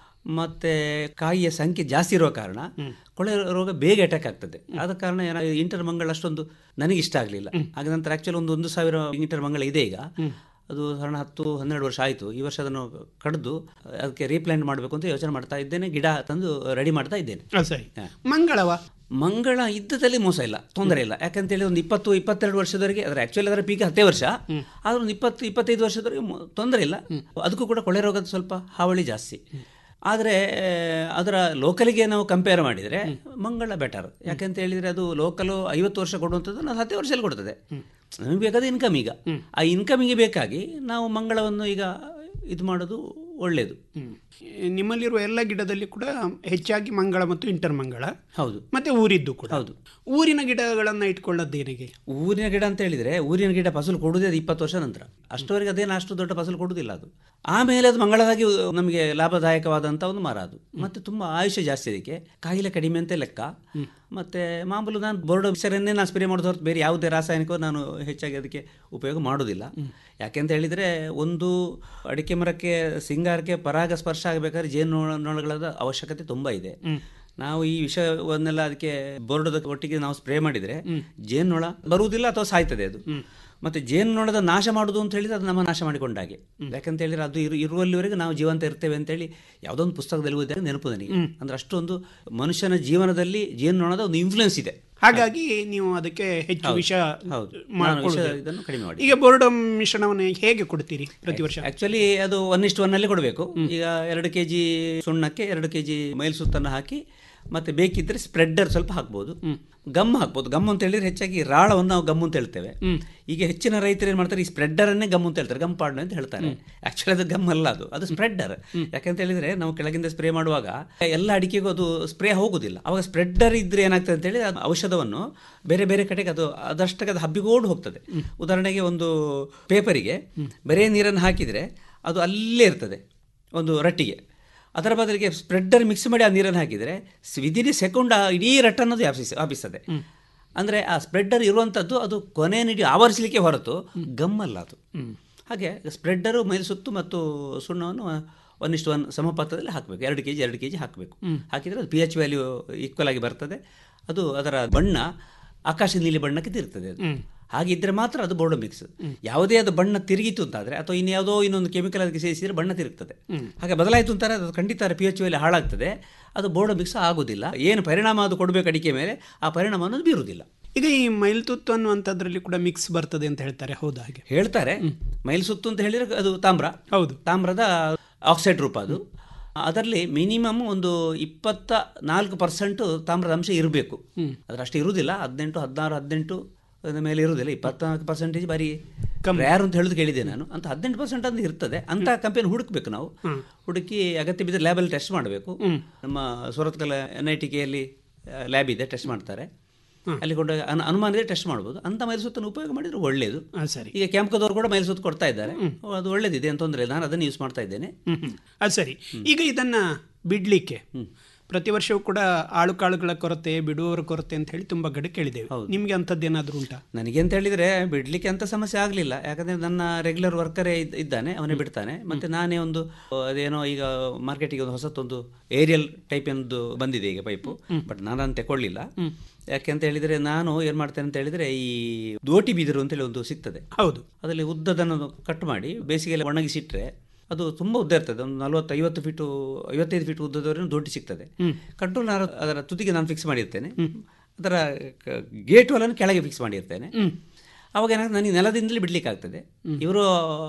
ಮತ್ತೆ ಕಾಯಿಯ ಸಂಖ್ಯೆ ಜಾಸ್ತಿ ಇರುವ ಕಾರಣ ಕೊಳೆ ರೋಗ ಬೇಗ ಅಟ್ಯಾಕ್ ಆಗ್ತದೆ ಆದ ಕಾರಣ ಏನ ಇಂಟರ್ ಮಂಗಳ ಅಷ್ಟೊಂದು ನನಗೆ ಇಷ್ಟ ಆಗಲಿಲ್ಲ ಆಗ ನಂತರ ಆಕ್ಚುಲಿ ಒಂದು ಒಂದು ಸಾವಿರ ಇಂಟರ್ ಮಂಗಳ ಇದೆ ಈಗ ಅದು ಸಾಧಾರಣ ಹತ್ತು ಹನ್ನೆರಡು ವರ್ಷ ಆಯಿತು ಈ ವರ್ಷ ಅದನ್ನು ಕಡಿದು ಅದಕ್ಕೆ ರೀಪ್ಲಾಂಟ್ ಮಾಡಬೇಕು ಅಂತ ಯೋಚನೆ ಮಾಡ್ತಾ ಇದ್ದೇನೆ ಗಿಡ ತಂದು ರೆಡಿ ಮಾಡ್ತಾ ಇದ್ದೇನೆ ಹಾಂ ಸರಿ ಮಂಗಳವ ಮಂಗಳ ಇದ್ದದಲ್ಲಿ ಮೋಸ ಇಲ್ಲ ತೊಂದರೆ ಇಲ್ಲ ಯಾಕಂತೇಳಿ ಒಂದು ಇಪ್ಪತ್ತು ಇಪ್ಪತ್ತೆರಡು ವರ್ಷದವರೆಗೆ ಅದರ ಆಕ್ಚುಲಿ ಅದರ ಪೀಕ್ ಹತ್ತೇ ವರ್ಷ ಆದ್ರೆ ಒಂದು ಇಪ್ಪತ್ತು ಇಪ್ಪತ್ತೈದು ವರ್ಷದವರೆಗೆ ಮೊ- ತೊಂದರೆ ಇಲ್ಲ ಅದಕ್ಕೂ ಕೂಡ ಕೊಳೆ ರೋಗದ ಸ್ವಲ್ಪ ಹಾವಳಿ ಜಾಸ್ತಿ ಆದರೆ ಅದರ ಲೋಕಲಿಗೆ ನಾವು ಕಂಪೇರ್ ಮಾಡಿದರೆ ಮಂಗಳ ಬೆಟರ್ ಯಾಕಂತ ಹೇಳಿದರೆ ಅದು ಲೋಕಲು ಐವತ್ತು ವರ್ಷ ಕೊಡುವಂಥದ್ದು ನಾವು ಹತ್ತೇ ವರ್ಷದಲ್ಲಿ ಕೊಡ್ತದೆ ನಮಗೆ ಬೇಕಾದ ಇನ್ಕಮ್ ಈಗ ಆ ಇನ್ಕಮಿಗೆ ಬೇಕಾಗಿ ನಾವು ಮಂಗಳವನ್ನು ಈಗ ಇದು ಮಾಡೋದು ಒಳ್ಳೆಯದು ನಿಮ್ಮಲ್ಲಿರುವ ಎಲ್ಲ ಗಿಡದಲ್ಲಿ ಕೂಡ ಹೆಚ್ಚಾಗಿ ಮಂಗಳ ಮತ್ತು ಇಂಟರ್ ಮಂಗಳ ಹೌದು ಮತ್ತೆ ಊರಿದ್ದು ಕೂಡ ಹೌದು ಊರಿನ ಗಿಡಗಳನ್ನ ಇಟ್ಕೊಳ್ಳೋದೇನಿಗೆ ಊರಿನ ಗಿಡ ಅಂತ ಹೇಳಿದ್ರೆ ಊರಿನ ಗಿಡ ಫಸಲು ಕೊಡುವುದೇ ಅದು ಇಪ್ಪತ್ತು ವರ್ಷ ನಂತರ ಅಷ್ಟವರೆಗೆ ಅದೇನು ಅಷ್ಟು ದೊಡ್ಡ ಫಸಲು ಕೊಡುವುದಿಲ್ಲ ಅದು ಆಮೇಲೆ ಅದು ಮಂಗಳದಾಗಿ ನಮಗೆ ಲಾಭದಾಯಕವಾದಂಥ ಒಂದು ಮರ ಅದು ಮತ್ತೆ ತುಂಬ ಆಯುಷ್ಯ ಜಾಸ್ತಿ ಅದಕ್ಕೆ ಕಾಯಿಲೆ ಕಡಿಮೆ ಅಂತ ಲೆಕ್ಕ ಮತ್ತೆ ಮಾಮೂಲು ನಾನು ಬೋರ್ಡ್ ಮಿಕ್ಸರನ್ನೇ ನಾನು ಸ್ಪ್ರೇ ಮಾಡೋದು ಹೊರತು ಬೇರೆ ಯಾವುದೇ ರಾಸಾಯನಿಕ ನಾನು ಹೆಚ್ಚಾಗಿ ಅದಕ್ಕೆ ಉಪಯೋಗ ಮಾಡೋದಿಲ್ಲ ಯಾಕೆಂತ ಹೇಳಿದರೆ ಒಂದು ಅಡಿಕೆ ಮರಕ್ಕೆ ಸಿಂಗಾರಕ್ಕೆ ಪರಾಗ ಸ್ಪರ್ಶ ಆಗಬೇಕಾದ್ರೆ ಜೇನು ನೊಣಗಳ ಅವಶ್ಯಕತೆ ತುಂಬ ಇದೆ ನಾವು ಈ ವಿಷಯವನ್ನೆಲ್ಲ ಅದಕ್ಕೆ ಬೋರ್ಡದ ಒಟ್ಟಿಗೆ ನಾವು ಸ್ಪ್ರೇ ಮಾಡಿದರೆ ಜೇನುನೊಣ ಬರುವುದಿಲ್ಲ ಅಥವಾ ಸಾಯ್ತದೆ ಅದು ಮತ್ತೆ ಜೇನುನೊಣದ ನಾಶ ಮಾಡುವುದು ಅಂತ ಹೇಳಿದ್ರೆ ಅದು ನಮ್ಮ ನಾಶ ಮಾಡಿಕೊಂಡಾಗೆ ಯಾಕಂತ ಹೇಳಿದ್ರೆ ಅದು ಇರು ಇರುವಲ್ಲಿವರೆಗೆ ನಾವು ಜೀವಂತ ಇರ್ತೇವೆ ಅಂತೇಳಿ ಯಾವುದೋ ಒಂದು ಪುಸ್ತಕದಲ್ಲಿ ಓದಿದಾಗ ನೆನಪು ನನಗೆ ಅಂದ್ರೆ ಅಷ್ಟೊಂದು ಮನುಷ್ಯನ ಜೀವನದಲ್ಲಿ ಜೇನುನೊಣದ ಒಂದು ಇನ್ಫ್ಲುಯೆನ್ಸ್ ಇದೆ ಹಾಗಾಗಿ ನೀವು ಅದಕ್ಕೆ ಹೆಚ್ಚು ಹೌದು, ವಿಷ ಹೌದು. ಮಾಡ್ಕೊಳ್ಳೋದು. ನಾನು ವಿಷ ಇದನ್ನು ಕಡಿಮೆ ಮಾಡಿ. ಈಗ ಬೋರ್ಡ್ ಮಿಶ್ರಣವನ್ನು ಹೇಗೆ ಕೊಡ್ತೀರಿ ಪ್ರತಿ ವರ್ಷ ಆಕ್ಚುಲಿ ಅದು ಒನ್ ಇಷ್ಟು ಒನ್ನಲ್ಲಿ ಕೊಡಬೇಕು ಈಗ ಎರಡು ಕೆ ಜಿ ಸುಣ್ಣಕ್ಕೆ ಎರಡು ಕೆ ಜಿ ಮೈಲ್ ಸುತ್ತನ್ನು ಹಾಕಿ ಮತ್ತೆ ಬೇಕಿದ್ರೆ ಸ್ಪ್ರೆಡ್ಡರ್ ಸ್ವಲ್ಪ ಹಾಕ್ಬೋದು ಗಮ್ ಹಾಕ್ಬೋದು ಗಮ್ ಅಂತ ಹೇಳಿದ್ರೆ ಹೆಚ್ಚಾಗಿ ರಾಳವನ್ನು ನಾವು ಗಮ್ ಅಂತ ಹೇಳ್ತೇವೆ ಈಗ ಹೆಚ್ಚಿನ ರೈತರು ಏನು ಮಾಡ್ತಾರೆ ಈ ಸ್ಪ್ರೆಡ್ಡರ್ ಅನ್ನೇ ಗಮ್ ಅಂತ ಹೇಳ್ತಾರೆ ಗಮ್ ಪಾಡ್ನ ಅಂತ ಹೇಳ್ತಾರೆ ಆಕ್ಚುಲಿ ಅದು ಗಮ್ ಅಲ್ಲ ಅದು ಅದು ಸ್ಪ್ರೆಡ್ಡರ್ ಯಾಕಂತ ಹೇಳಿದ್ರೆ ನಾವು ಕೆಳಗಿಂದ ಸ್ಪ್ರೇ ಮಾಡುವಾಗ ಎಲ್ಲ ಅಡಿಕೆಗೂ ಅದು ಸ್ಪ್ರೇ ಹೋಗುದಿಲ್ಲ ಅವಾಗ ಸ್ಪ್ರೆಡ್ಡರ್ ಇದ್ರೆ ಏನಾಗ್ತದೆ ಅಂತ ಹೇಳಿ ಅದು ಔಷಧವನ್ನು ಬೇರೆ ಬೇರೆ ಕಡೆಗೆ ಅದು ಅದಷ್ಟಕ್ಕೆ ಅದು ಹಬ್ಬಿಕೊಂಡು ಹೋಗ್ತದೆ ಉದಾಹರಣೆಗೆ ಒಂದು ಪೇಪರಿಗೆ ಬರೇ ನೀರನ್ನು ಹಾಕಿದರೆ ಅದು ಅಲ್ಲೇ ಇರ್ತದೆ ಒಂದು ರಟ್ಟಿಗೆ ಅದರ ಬದಲಿಗೆ ಸ್ಪ್ರೆಡ್ಡರ್ ಮಿಕ್ಸ್ ಮಾಡಿ ಆ ನೀರನ್ನು ಹಾಕಿದರೆ ವಿದಿನ್ ಸೆಕೆಂಡ್ ಆ ಇಡೀ ರಟ್ ಅನ್ನೋದು ವ್ಯಾಪಿಸ ವ್ಯಾಪಿಸ್ತದೆ ಅಂದರೆ ಆ ಸ್ಪ್ರೆಡ್ಡರ್ ಇರುವಂಥದ್ದು ಅದು ಕೊನೆಯನ್ನಿಡಿ ಆವರಿಸಲಿಕ್ಕೆ ಹೊರತು ಗಮ್ಮಲ್ಲ ಅದು ಹಾಗೆ ಸ್ಪ್ರೆಡ್ಡರು ಮೈಲ್ಸುತ್ತು ಮತ್ತು ಸುಣ್ಣವನ್ನು ಒನ್ ಇಷ್ಟು ಒನ್ ಸಮಪಾತ್ರದಲ್ಲಿ ಹಾಕಬೇಕು ಎರಡು ಕೆ ಜಿ ಎರಡು ಕೆ ಜಿ ಹಾಕಬೇಕು ಹಾಕಿದರೆ ಅದು ಪಿ ಎಚ್ ವ್ಯಾಲ್ಯೂ ಈಕ್ವಲ್ ಆಗಿ ಬರ್ತದೆ ಅದು ಅದರ ಬಣ್ಣ ಆಕಾಶ ನೀಲಿ ಬಣ್ಣಕ್ಕೆ ತಿರುಗ್ತದೆ ಅದು ಹಾಗಿದ್ರೆ ಮಾತ್ರ ಅದು ಬೋರ್ಡೋ ಮಿಕ್ಸ್ ಯಾವುದೇ ಅದು ಬಣ್ಣ ತಿರುಗಿತು ಅಂತಾದ್ರೆ ಅಥವಾ ಇನ್ಯಾವುದೋ ಇನ್ನೊಂದು ಕೆಮಿಕಲ್ ಅದಕ್ಕೆ ಸೇರಿಸಿದ್ರೆ ಬಣ್ಣ ತಿರುಗ್ತದೆ ಹಾಗೆ ಬದಲಾಯಿತು ಅಂತಾರೆ ಅದು ಖಂಡಿತ ಪಿ ಎಚ್ ವ್ಯಾಲ್ಯೂ ಹಾಳಾಗ್ತದೆ ಅದು ಬೋರ್ಡೋ ಮಿಕ್ಸ್ ಆಗೋದಿಲ್ಲ ಏನು ಪರಿಣಾಮ ಅದು ಕೊಡಬೇಕು ಅಡಿಕೆ ಮೇಲೆ ಆ ಪರಿಣಾಮ ಅನ್ನೋದು ಬೀರುವುದಿಲ್ಲ ಈಗ ಈ ಮೈಲ್ತುತ್ತು ಅನ್ನುವಂಥದ್ರಲ್ಲಿ ಕೂಡ ಮಿಕ್ಸ್ ಬರ್ತದೆ ಅಂತ ಹೇಳ್ತಾರೆ ಹೌದಾ ಹಾಗೆ ಹೇಳ್ತಾರೆ ಮೈಲ್ಸುತ್ತು ಅಂತ ಹೇಳಿದ್ರೆ ಅದು ತಾಮ್ರ ಹೌದು ತಾಮ್ರದ ಆಕ್ಸೈಡ್ ರೂಪ ಅದು ಅದರಲ್ಲಿ ಮಿನಿಮಮ್ ಒಂದು ಇಪ್ಪತ್ತ ನಾಲ್ಕು ಪರ್ಸೆಂಟ್ ತಾಮ್ರದ ಅಂಶ ಇರಬೇಕು ಅದರಷ್ಟು ಇರುವುದಿಲ್ಲ ಹದಿನೆಂಟು ಹದಿನಾರು ಹದಿನೆಂಟು ಅದರ ಮೇಲೆ ಇರುವುದಿಲ್ಲ ಇಪ್ಪತ್ನಾಲ್ಕು ಪರ್ಸೆಂಟೇಜ್ ಬಾರಿ ಯಾರು ಅಂತ ಹೇಳೋದು ಕೇಳಿದೆ ನಾನು ಅಂತ ಹದಿನೆಂಟು ಪರ್ಸೆಂಟ್ ಅಂತ ಇರ್ತದೆ ಅಂತ ಕಂಪನಿ ಹುಡುಕ್ಬೇಕು ನಾವು ಹುಡುಕಿ ಅಗತ್ಯ ಬಿದ್ದರೆ ಲ್ಯಾಬಲ್ಲಿ ಟೆಸ್ಟ್ ಮಾಡಬೇಕು ನಮ್ಮ ಸೂರತ್ಕಲ್ ಎನ್ ಐ ಟಿ ಕೆಯಲ್ಲಿ ಲ್ಯಾಬ್ ಇದೆ ಟೆಸ್ಟ್ ಮಾಡ್ತಾರೆ ಅಲ್ಲಿ ಕೊಂಡು ಅನು ಅನುಮಾನ ಇದೆ ಟೆಸ್ಟ್ ಮಾಡ್ಬೋದು ಅಂತ ಮೈಲ್ಸುತ್ತನ್ನು ಉಪಯೋಗ ಮಾಡಿದ್ರೆ ಒಳ್ಳೆಯದು ಸರಿ ಈಗ ಕ್ಯಾಂಪ್ಕದವರು ಕೂಡ ಮೈಲ್ಸುತ್ತು ಕೊಡ್ತಾ ಇದ್ದಾರೆ ಅದು ಒಳ್ಳೇದಿದೆ ಅಂತ ತೊಂದರೆ ಇಲ್ಲ ನಾನು ಅದನ್ನು ಯೂಸ್ ಮಾಡ್ತಾ ಇದ್ದೇನೆ ಅದು ಸರಿ ಈಗ ಇದನ್ನ ಬಿಡ್ಲಿಕ್ಕೆ ಪ್ರತಿ ವರ್ಷವೂ ಕೂಡ ಆಳು ಕಾಳುಗಳ ಕೊರತೆ ಬಿಡುವವರ ಕೊರತೆ ಅಂತ ಹೇಳಿ ತುಂಬಾ ಗಡಿ ಕೇಳಿದ್ದೇವೆ ನಿಮ್ಗೆ ಅಂಥದ್ದು ಏನಾದರೂ ಉಂಟಾ ನನಗೆ ಅಂತ ಹೇಳಿದ್ರೆ ಬಿಡ್ಲಿಕ್ಕೆ ಅಂತ ಸಮಸ್ಯೆ ಆಗಲಿಲ್ಲ ಯಾಕಂದ್ರೆ ನನ್ನ ರೆಗ್ಯುಲರ್ ವರ್ಕರೇ ಇದ್ದಾನೆ ಅವನೇ ಬಿಡ್ತಾನೆ ಮತ್ತೆ ನಾನೇ ಒಂದು ಅದೇನೋ ಈಗ ಮಾರ್ಕೆಟಿಗೆ ಒಂದು ಹೊಸತೊಂದು ಏರಿಯಲ್ ಟೈಪ್ ಒಂದು ಬಂದಿದೆ ಈಗ ಪೈಪು ಬಟ್ ನಾನು ಅದನ್ನು ತಗೊಳ್ಳಿಲ್ಲ ಯಾಕೆ ಅಂತ ಹೇಳಿದ್ರೆ ನಾನು ಏನ್ ಮಾಡ್ತೇನೆ ಅಂತ ಹೇಳಿದ್ರೆ ಈ ದೋಟಿ ಬೀದರು ಅಂತೇಳಿ ಒಂದು ಸಿಗ್ತದೆ ಹೌದು ಅದರಲ್ಲಿ ಉದ್ದದನ್ನು ಕಟ್ ಮಾಡಿ ಬೇಸಿಗೆಯಲ್ಲಿ ಒಣಗಿಸಿಟ್ರೆ ಅದು ತುಂಬ ಉದ್ದ ಇರ್ತದೆ ಒಂದು ನಲವತ್ತು ಐವತ್ತು ಫೀಟು ಐವತ್ತೈದು ಫೀಟ್ ಉದ್ದದವರೆಗೂ ದೊಡ್ಡ ಸಿಗ್ತದೆ ಕಂಟ್ರೋಲ್ ನಾನು ಅದರ ತುದಿಗೆ ನಾನು ಫಿಕ್ಸ್ ಮಾಡಿರ್ತೇನೆ ಅದರ ಗೇಟ್ ವಾಲನ್ನು ಕೆಳಗೆ ಫಿಕ್ಸ್ ಮಾಡಿರ್ತೇನೆ ಅವಾಗ ಏನಾಗ್ತದೆ ನನಗೆ ನೆಲದಿಂದಲೇ ಬಿಡ್ಲಿಕ್ಕೆ ಆಗ್ತದೆ ಇವರು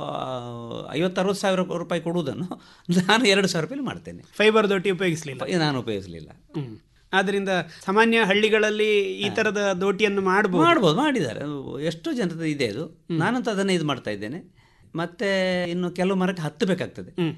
ಐವತ್ತು ಅರವತ್ತು ಸಾವಿರ ರೂಪಾಯಿ ಕೊಡುವುದನ್ನು ನಾನು ಎರಡು ಸಾವಿರ ರೂಪಾಯಿ ಮಾಡ್ತೇನೆ ಫೈಬರ್ ದೋಟಿ ಉಪಯೋಗಿಸಲಿಲ್ಲ ನಾನು ಉಪಯೋಗಿಸಲಿಲ್ಲ ಆದ್ರಿಂದ ಸಾಮಾನ್ಯ ಹಳ್ಳಿಗಳಲ್ಲಿ ಈ ತರದ ದೋಟಿಯನ್ನು ಮಾಡಬಹುದು ಮಾಡ್ಬೋದು ಮಾಡಿದ್ದಾರೆ ಅದು ಎಷ್ಟೋ ಜನರದ್ದು ಇದೆ ಅದು ನಾನಂತೂ ಅದನ್ನೇ ಇದು ಮಾಡ್ತಾ ಇದ್ದೇನೆ ಮತ್ತೆ ಇನ್ನು ಕೆಲವು ಮರಕ್ಕೆ ಹತ್ತಬೇಕಾಗ್ತದೆ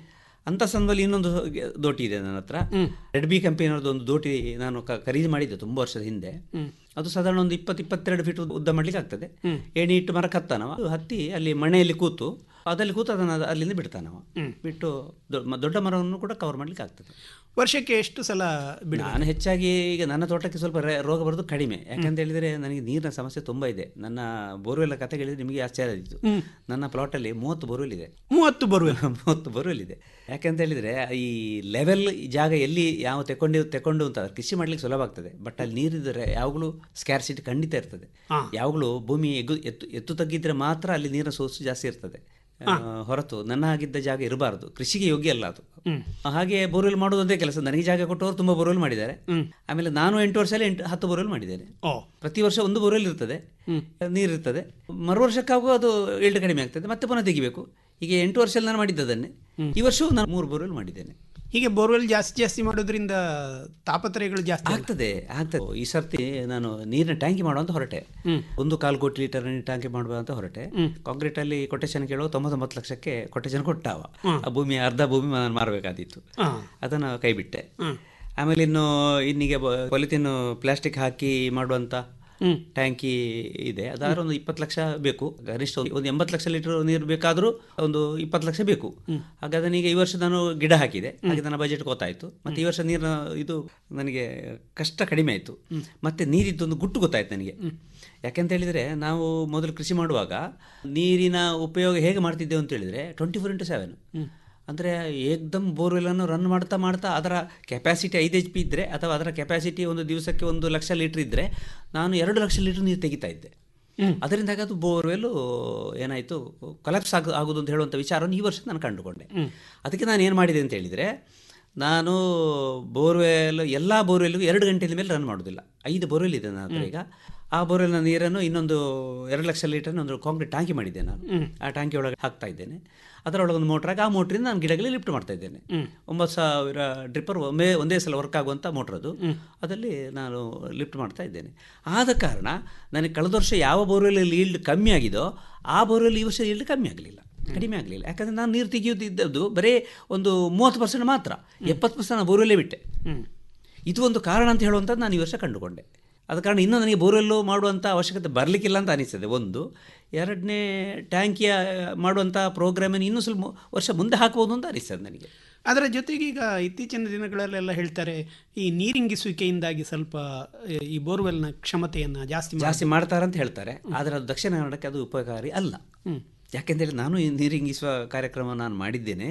ಅಂತ ಸಂದರ್ಭದಲ್ಲಿ ಇನ್ನೊಂದು ದೋಟಿ ಇದೆ ನನ್ನ ಹತ್ರ ರೆಡ್ ಬಿ ಕಂಪನಿಯವ್ರದ್ದು ಒಂದು ದೋಟಿ ನಾನು ಕ- ಖರೀದಿ ಮಾಡಿದ್ದೆ ತುಂಬ ವರ್ಷದ ಹಿಂದೆ ಅದು ಸಾಧಾರಣ ಒಂದು ಇಪ್ಪತ್ತು ಇಪ್ಪತ್ತೆರಡು ಫೀಟ್ ಉದ್ದ ಮಾಡ್ಲಿಕ್ಕೆ ಆಗ್ತದೆ ಏಣಿ ಇಟ್ಟು ಮರಕ್ಕೆ ಹತ್ತಾನವ ಅದು ಹತ್ತಿ ಅಲ್ಲಿ ಮಣೆಯಲ್ಲಿ ಕೂತು ಅದಲ್ಲಿ ಕೂತು ಅದನ್ನು ಅದು ಅಲ್ಲಿಂದ ಬಿಡ್ತಾನವ ಬಿಟ್ಟು ದೊ- ಮ- ದೊಡ್ಡ ಮರವನ್ನು ಕೂಡ ಕವರ್ ಮಾಡ್ಲಿಕ್ಕೆ ಆಗ್ತದೆ ವರ್ಷಕ್ಕೆ ಎಷ್ಟು ಸಲ ಬಿಡ ನಾನು ಹೆಚ್ಚಾಗಿ ಈಗ ನನ್ನ ತೋಟಕ್ಕೆ ಸ್ವಲ್ಪ ರೆ- ರೋಗ ಬರೋದು ಕಡಿಮೆ ಯಾಕಂತ ಹೇಳಿದ್ರೆ ನನಗೆ ನೀರಿನ ಸಮಸ್ಯೆ ತುಂಬ ಇದೆ ನನ್ನ ಬೋರ್ವೆಲ್ ಕತೆ ಹೇಳಿದ್ರೆ ನಿಮಗೆ ಆಶ್ಚರ್ಯ ಆಯಿತು ನನ್ನ ಪ್ಲಾಟಲ್ಲಿ ಮೂವತ್ತು ಬೋರ್ವೆಲ್ ಇದೆ ಮೂವತ್ತು ಬೋರ್ವೆಲ್ ಮೂವತ್ತು ಬೋರ್ವೆಲ್ ಇದೆ ಯಾಕಂತ ಹೇಳಿದ್ರೆ ಈ ಲೆವೆಲ್ ಜಾಗ ಎಲ್ಲಿ ಯಾವ ತೆಕೊಂಡು ತೆಕೊಂಡು ಅಂತ ಕೃಷಿ ಮಾಡ್ಲಿಕ್ಕೆ ಸುಲಭ ಆಗ್ತದೆ ಬಟ್ ಅಲ್ಲಿ ನೀರಿದ್ರೆ ಯಾವಾಗಲೂ ಸ್ಕ್ಯಾರ್ಸಿಟಿ ಖಂಡಿತ ಇರ್ತದೆ ಯಾವಾಗಲೂ ಭೂಮಿ ಎಗ್ಗು ಎತ್ತು ಎತ್ತು ತಗ್ಗಿದ್ರೆ ಮಾತ್ರ ಅಲ್ಲಿ ನೀರಿನ ಸೋರ್ಸ್ ಜಾಸ್ತಿ ಇರ್ತದೆ ಆ, ಹೊರತು ನನ್ನ ಆಗಿದ್ದ ಜಾಗ ಇರಬಾರ್ದು ಕೃಷಿಗೆ ಯೋಗ್ಯ ಅಲ್ಲ ಅದು ಹಾಗೆ ಬೋರ್ವೆಲ್ ಮಾಡೋದಂತೆ ಕೆಲಸ ನನಗೆ ಜಾಗ ಕೊಟ್ಟವರು ತುಂಬ ಬೋರ್ವೆಲ್ ಮಾಡಿದ್ದಾರೆ ಆಮೇಲೆ ನಾನು ಎಂಟು ವರ್ಷದಲ್ಲಿ ಎಂಟು ಹತ್ತು ಬೋರ್ವೆಲ್ ಮಾಡಿದ್ದೇನೆ ಪ್ರತಿ ವರ್ಷ ಒಂದು ಬೋರ್ವೆಲ್ ಇರ್ತದೆ ನೀರಿರ್ತದೆ ಮರು ವರ್ಷಕ್ಕಾಗೂ ಅದು ಇಲ್ಡ್ ಕಡಿಮೆ ಆಗ್ತದೆ ಮತ್ತೆ ಪುನಃ ತೆಗಿಬೇಕು ಈಗ ಎಂಟು ವರ್ಷದಲ್ಲಿ ನಾನು ಮಾಡಿದ್ದದನ್ನೇ ಈ ವರ್ಷವೂ ನಾನು ಮೂರು ಬೋರ್ವೆಲ್ ಮಾಡಿದ್ದೇನೆ ಹೀಗೆ ಬೋರ್ವೆಲ್ ಜಾಸ್ತಿ ಜಾಸ್ತಿ ಮಾಡೋದ್ರಿಂದ ತಾಪತ್ರಯಗಳು ಜಾಸ್ತಿ ಅಲ್ಲ? ಆಗ್ತದೆ ಆಗ್ತದೆ ಈ ಸರ್ತಿ ನಾನು ನೀರಿನ ಟ್ಯಾಂಕಿ ಮಾಡುವಂತ ಹೊರಟೆ ಒಂದು ಕಾಲು ಕೋಟಿ ಲೀಟರ್ ನೀರಿನ ಟ್ಯಾಂಕಿ ಮಾಡುವ ಅಂತ ಹೊರಟೆ ಕಾಂಕ್ರೀಟ್ ಅಲ್ಲಿ ಕೊಟೇಶನ್ ಕೇಳುವ ತೊಂಬತ್ತೊಂಬತ್ತು ಲಕ್ಷಕ್ಕೆ ಕೊಟೇಶನ್ ಕೊಟ್ಟಾವ ಆ ಭೂಮಿ ಅರ್ಧ ಭೂಮಿ ನಾನು ಮಾರಬೇಕಾದಿತ್ತು ಅದನ್ನು ಕೈ ಬಿಟ್ಟೆ ಆಮೇಲೆ ಇನ್ನು ಇನ್ನೀಗ ಪಾಲಿಥಿನ್ ಪ್ಲಾಸ್ಟಿಕ್ ಹಾಕಿ ಮಾಡುವಂತ ಟ್ಯಾಂಕಿ ಇದೆ ಅದಾದ್ರೆ ಒಂದು ಇಪ್ಪತ್ತು ಲಕ್ಷ ಬೇಕು ಗರಿಷ್ಠ ಒಂದು- ಒಂದು ಎಂಬತ್ತು ಲಕ್ಷ ಲೀಟರ್ ನೀರು ಬೇಕಾದರೂ ಒಂದು ಇಪ್ಪತ್ತು ಲಕ್ಷ ಬೇಕು ಹಾಗೆ ಅದನ್ನೀಗ ಈ ವರ್ಷ ನಾನು ಗಿಡ ಹಾಕಿದೆ ಹಾಗೆ ನನ್ನ ಬಜೆಟ್ ಗೊತ್ತಾಯಿತು ಮತ್ತೆ ಈ ವರ್ಷ ನೀರಿನ ಇದು ನನಗೆ ಕಷ್ಟ ಕಡಿಮೆ ಆಯಿತು ಮತ್ತೆ ನೀರಿದ್ದೊಂದು ಗುಟ್ಟು ಗೊತ್ತಾಯ್ತು ನನಗೆ ಯಾಕೆಂತ ಹೇಳಿದರೆ ನಾವು ಮೊದಲು ಕೃಷಿ ಮಾಡುವಾಗ ನೀರಿನ ಉಪಯೋಗ ಹೇಗೆ ಮಾಡ್ತಿದ್ದೇವೆ ಅಂತ ಹೇಳಿದರೆ ಟ್ವೆಂಟಿ ಫೋರ್ ಇಂಟು ಸೆವೆನ್ ಅಂದರೆ ಏಕ್ದಮ್ ಬೋರ್ವೆಲ್ಲನ್ನು ರನ್ ಮಾಡ್ತಾ ಮಾಡ್ತಾ ಅದರ ಕೆಪಾಸಿಟಿ ಐದು ಎಚ್ ಪಿ ಇದ್ದರೆ ಅಥವಾ ಅದರ ಕೆಪಾಸಿಟಿ ಒಂದು ದಿವಸಕ್ಕೆ ಒಂದು ಲಕ್ಷ ಲೀಟ್ರ್ ಇದ್ದರೆ ನಾನು ಎರಡು ಲಕ್ಷ ಲೀಟ್ರ್ ನೀರು ತೆಗಿತಾ ಇದ್ದೆ ಅದರಿಂದಾಗಿ ಅದು ಬೋರ್ವೆಲ್ಲು ಏನಾಯಿತು ಕೊಲಾಪ್ಸ್ ಆಗ ಆಗೋದು ಅಂತ ಹೇಳುವಂಥ ವಿಚಾರವನ್ನು ಈ ವರ್ಷ ನಾನು ಕಂಡುಕೊಂಡೆ ಅದಕ್ಕೆ ನಾನು ಏನು ಮಾಡಿದೆ ಅಂತ ಹೇಳಿದರೆ ನಾನು ಬೋರ್ವೆಲ್ ಎಲ್ಲ ಬೋರ್ವೆಲ್ಗೂ ಎರಡು ಗಂಟೆಯ ಮೇಲೆ ರನ್ ಮಾಡೋದಿಲ್ಲ ಐದು ಬೋರ್ವೆಲ್ ಇದೆ ನನ್ನ ಹತ್ರ ಈಗ ಆ ಬೋರ್ವೆಲ್ನ ನೀರನ್ನು ಇನ್ನೊಂದು ಎರಡು ಲಕ್ಷ ಲೀಟರ್ ಒಂದು ಕಾಂಕ್ರೀಟ್ ಟ್ಯಾಂಕಿ ಮಾಡಿದ್ದೆ ನಾನು ಆ ಟ್ಯಾಂಕಿ ಒಳಗೆ ಹಾಕ್ತಾ ಇದ್ದೇನೆ ಅದರೊಳಗೆ ಒಂದು ಮೋಟ್ರಾಗಿ ಆ ಮೋಟ್ರಿಂದ ನಾನು ಗಿಡಗಳಿಗೆ ಲಿಫ್ಟ್ ಮಾಡ್ತಾ ಇದ್ದೇನೆ ಒಂಬತ್ತು ಸಾವಿರ ಡ್ರಿಪ್ಪರ್ ಒಮ್ಮೆ ಒಂದೇ ಸಲ ವರ್ಕ್ ಆಗುವಂಥ ಮೋಟ್ರ್ ಅದು ಅದರಲ್ಲಿ ನಾನು ಲಿಫ್ಟ್ ಮಾಡ್ತಾ ಇದ್ದೇನೆ ಆದ ಕಾರಣ ನನಗೆ ಕಳೆದ ವರ್ಷ ಯಾವ ಬೋರ್ವೆಲ್ ಈಲ್ಡ್ ಕಮ್ಮಿ ಆಗಿದೋ ಆ ಬೋರ್ವೆಲ್ ಈ ವರ್ಷ ಈಲ್ಡ್ ಕಮ್ಮಿ ಆಗಲಿಲ್ಲ ಕಡಿಮೆ ಆಗಲಿಲ್ಲ ಯಾಕಂದರೆ ನಾನು ನೀರು ತೆಗೆಯೋದಿದ್ದದ್ದು ಬರೀ ಒಂದು ಮೂವತ್ತು ಪರ್ಸೆಂಟ್ ಮಾತ್ರ ಎಪ್ಪತ್ತು ಪರ್ಸೆಂಟ್ ನಾನು ಬೋರ್ವೆಲ್ಲೇ ಬಿಟ್ಟೆ ಇದು ಒಂದು ಕಾರಣ ಅಂತ ಹೇಳುವಂಥದ್ದು ನಾನು ಈ ವರ್ಷ ಕಂಡುಕೊಂಡೆ ಆದ ಕಾರಣ ಇನ್ನೂ ನನಗೆ ಬೋರ್ವೆಲ್ಲು ಮಾಡುವಂಥ ಅವಶ್ಯಕತೆ ಬರಲಿಕ್ಕಿಲ್ಲ ಅಂತ ಅನಿಸ್ತದೆ ಒಂದು ಎರಡನೇ ಟ್ಯಾಂಕಿಯ ಮಾಡುವಂಥ ಪ್ರೋಗ್ರಾಮನ್ನು ಇನ್ನೂ ಸ್ವಲ್ಪ ವರ್ಷ ಮುಂದೆ ಹಾಕ್ಬೋದು ಅಂತ ಅನಿಸ್ತದೆ ನನಗೆ ಅದರ ಜೊತೆಗೆ ಈಗ ಇತ್ತೀಚಿನ ದಿನಗಳಲ್ಲೆಲ್ಲ ಹೇಳ್ತಾರೆ ಈ ನೀರಿಂಗಿಸುವಿಕೆಯಿಂದಾಗಿ ಸ್ವಲ್ಪ ಆ, ಈ ಬೋರ್ವೆಲ್ನ ಕ್ಷಮತೆಯನ್ನು ಜಾಸ್ತಿ ಮಾಡಿ ಜಾಸ್ತಿ ಮಾಡ್ತಾರೆ ಅಂತ ಹೇಳ್ತಾರೆ ಆದರೆ ಅದು ದಕ್ಷಿಣ ಕನ್ನಡಕ್ಕೆ ಅದು ಉಪಕಾರಿ ಅಲ್ಲ ಯಾಕೆಂದರೆ ನಾನು ಈ ನೀರಿಂಗಿಸುವ ಕಾರ್ಯಕ್ರಮ ನಾನು ಮಾಡಿದ್ದೇನೆ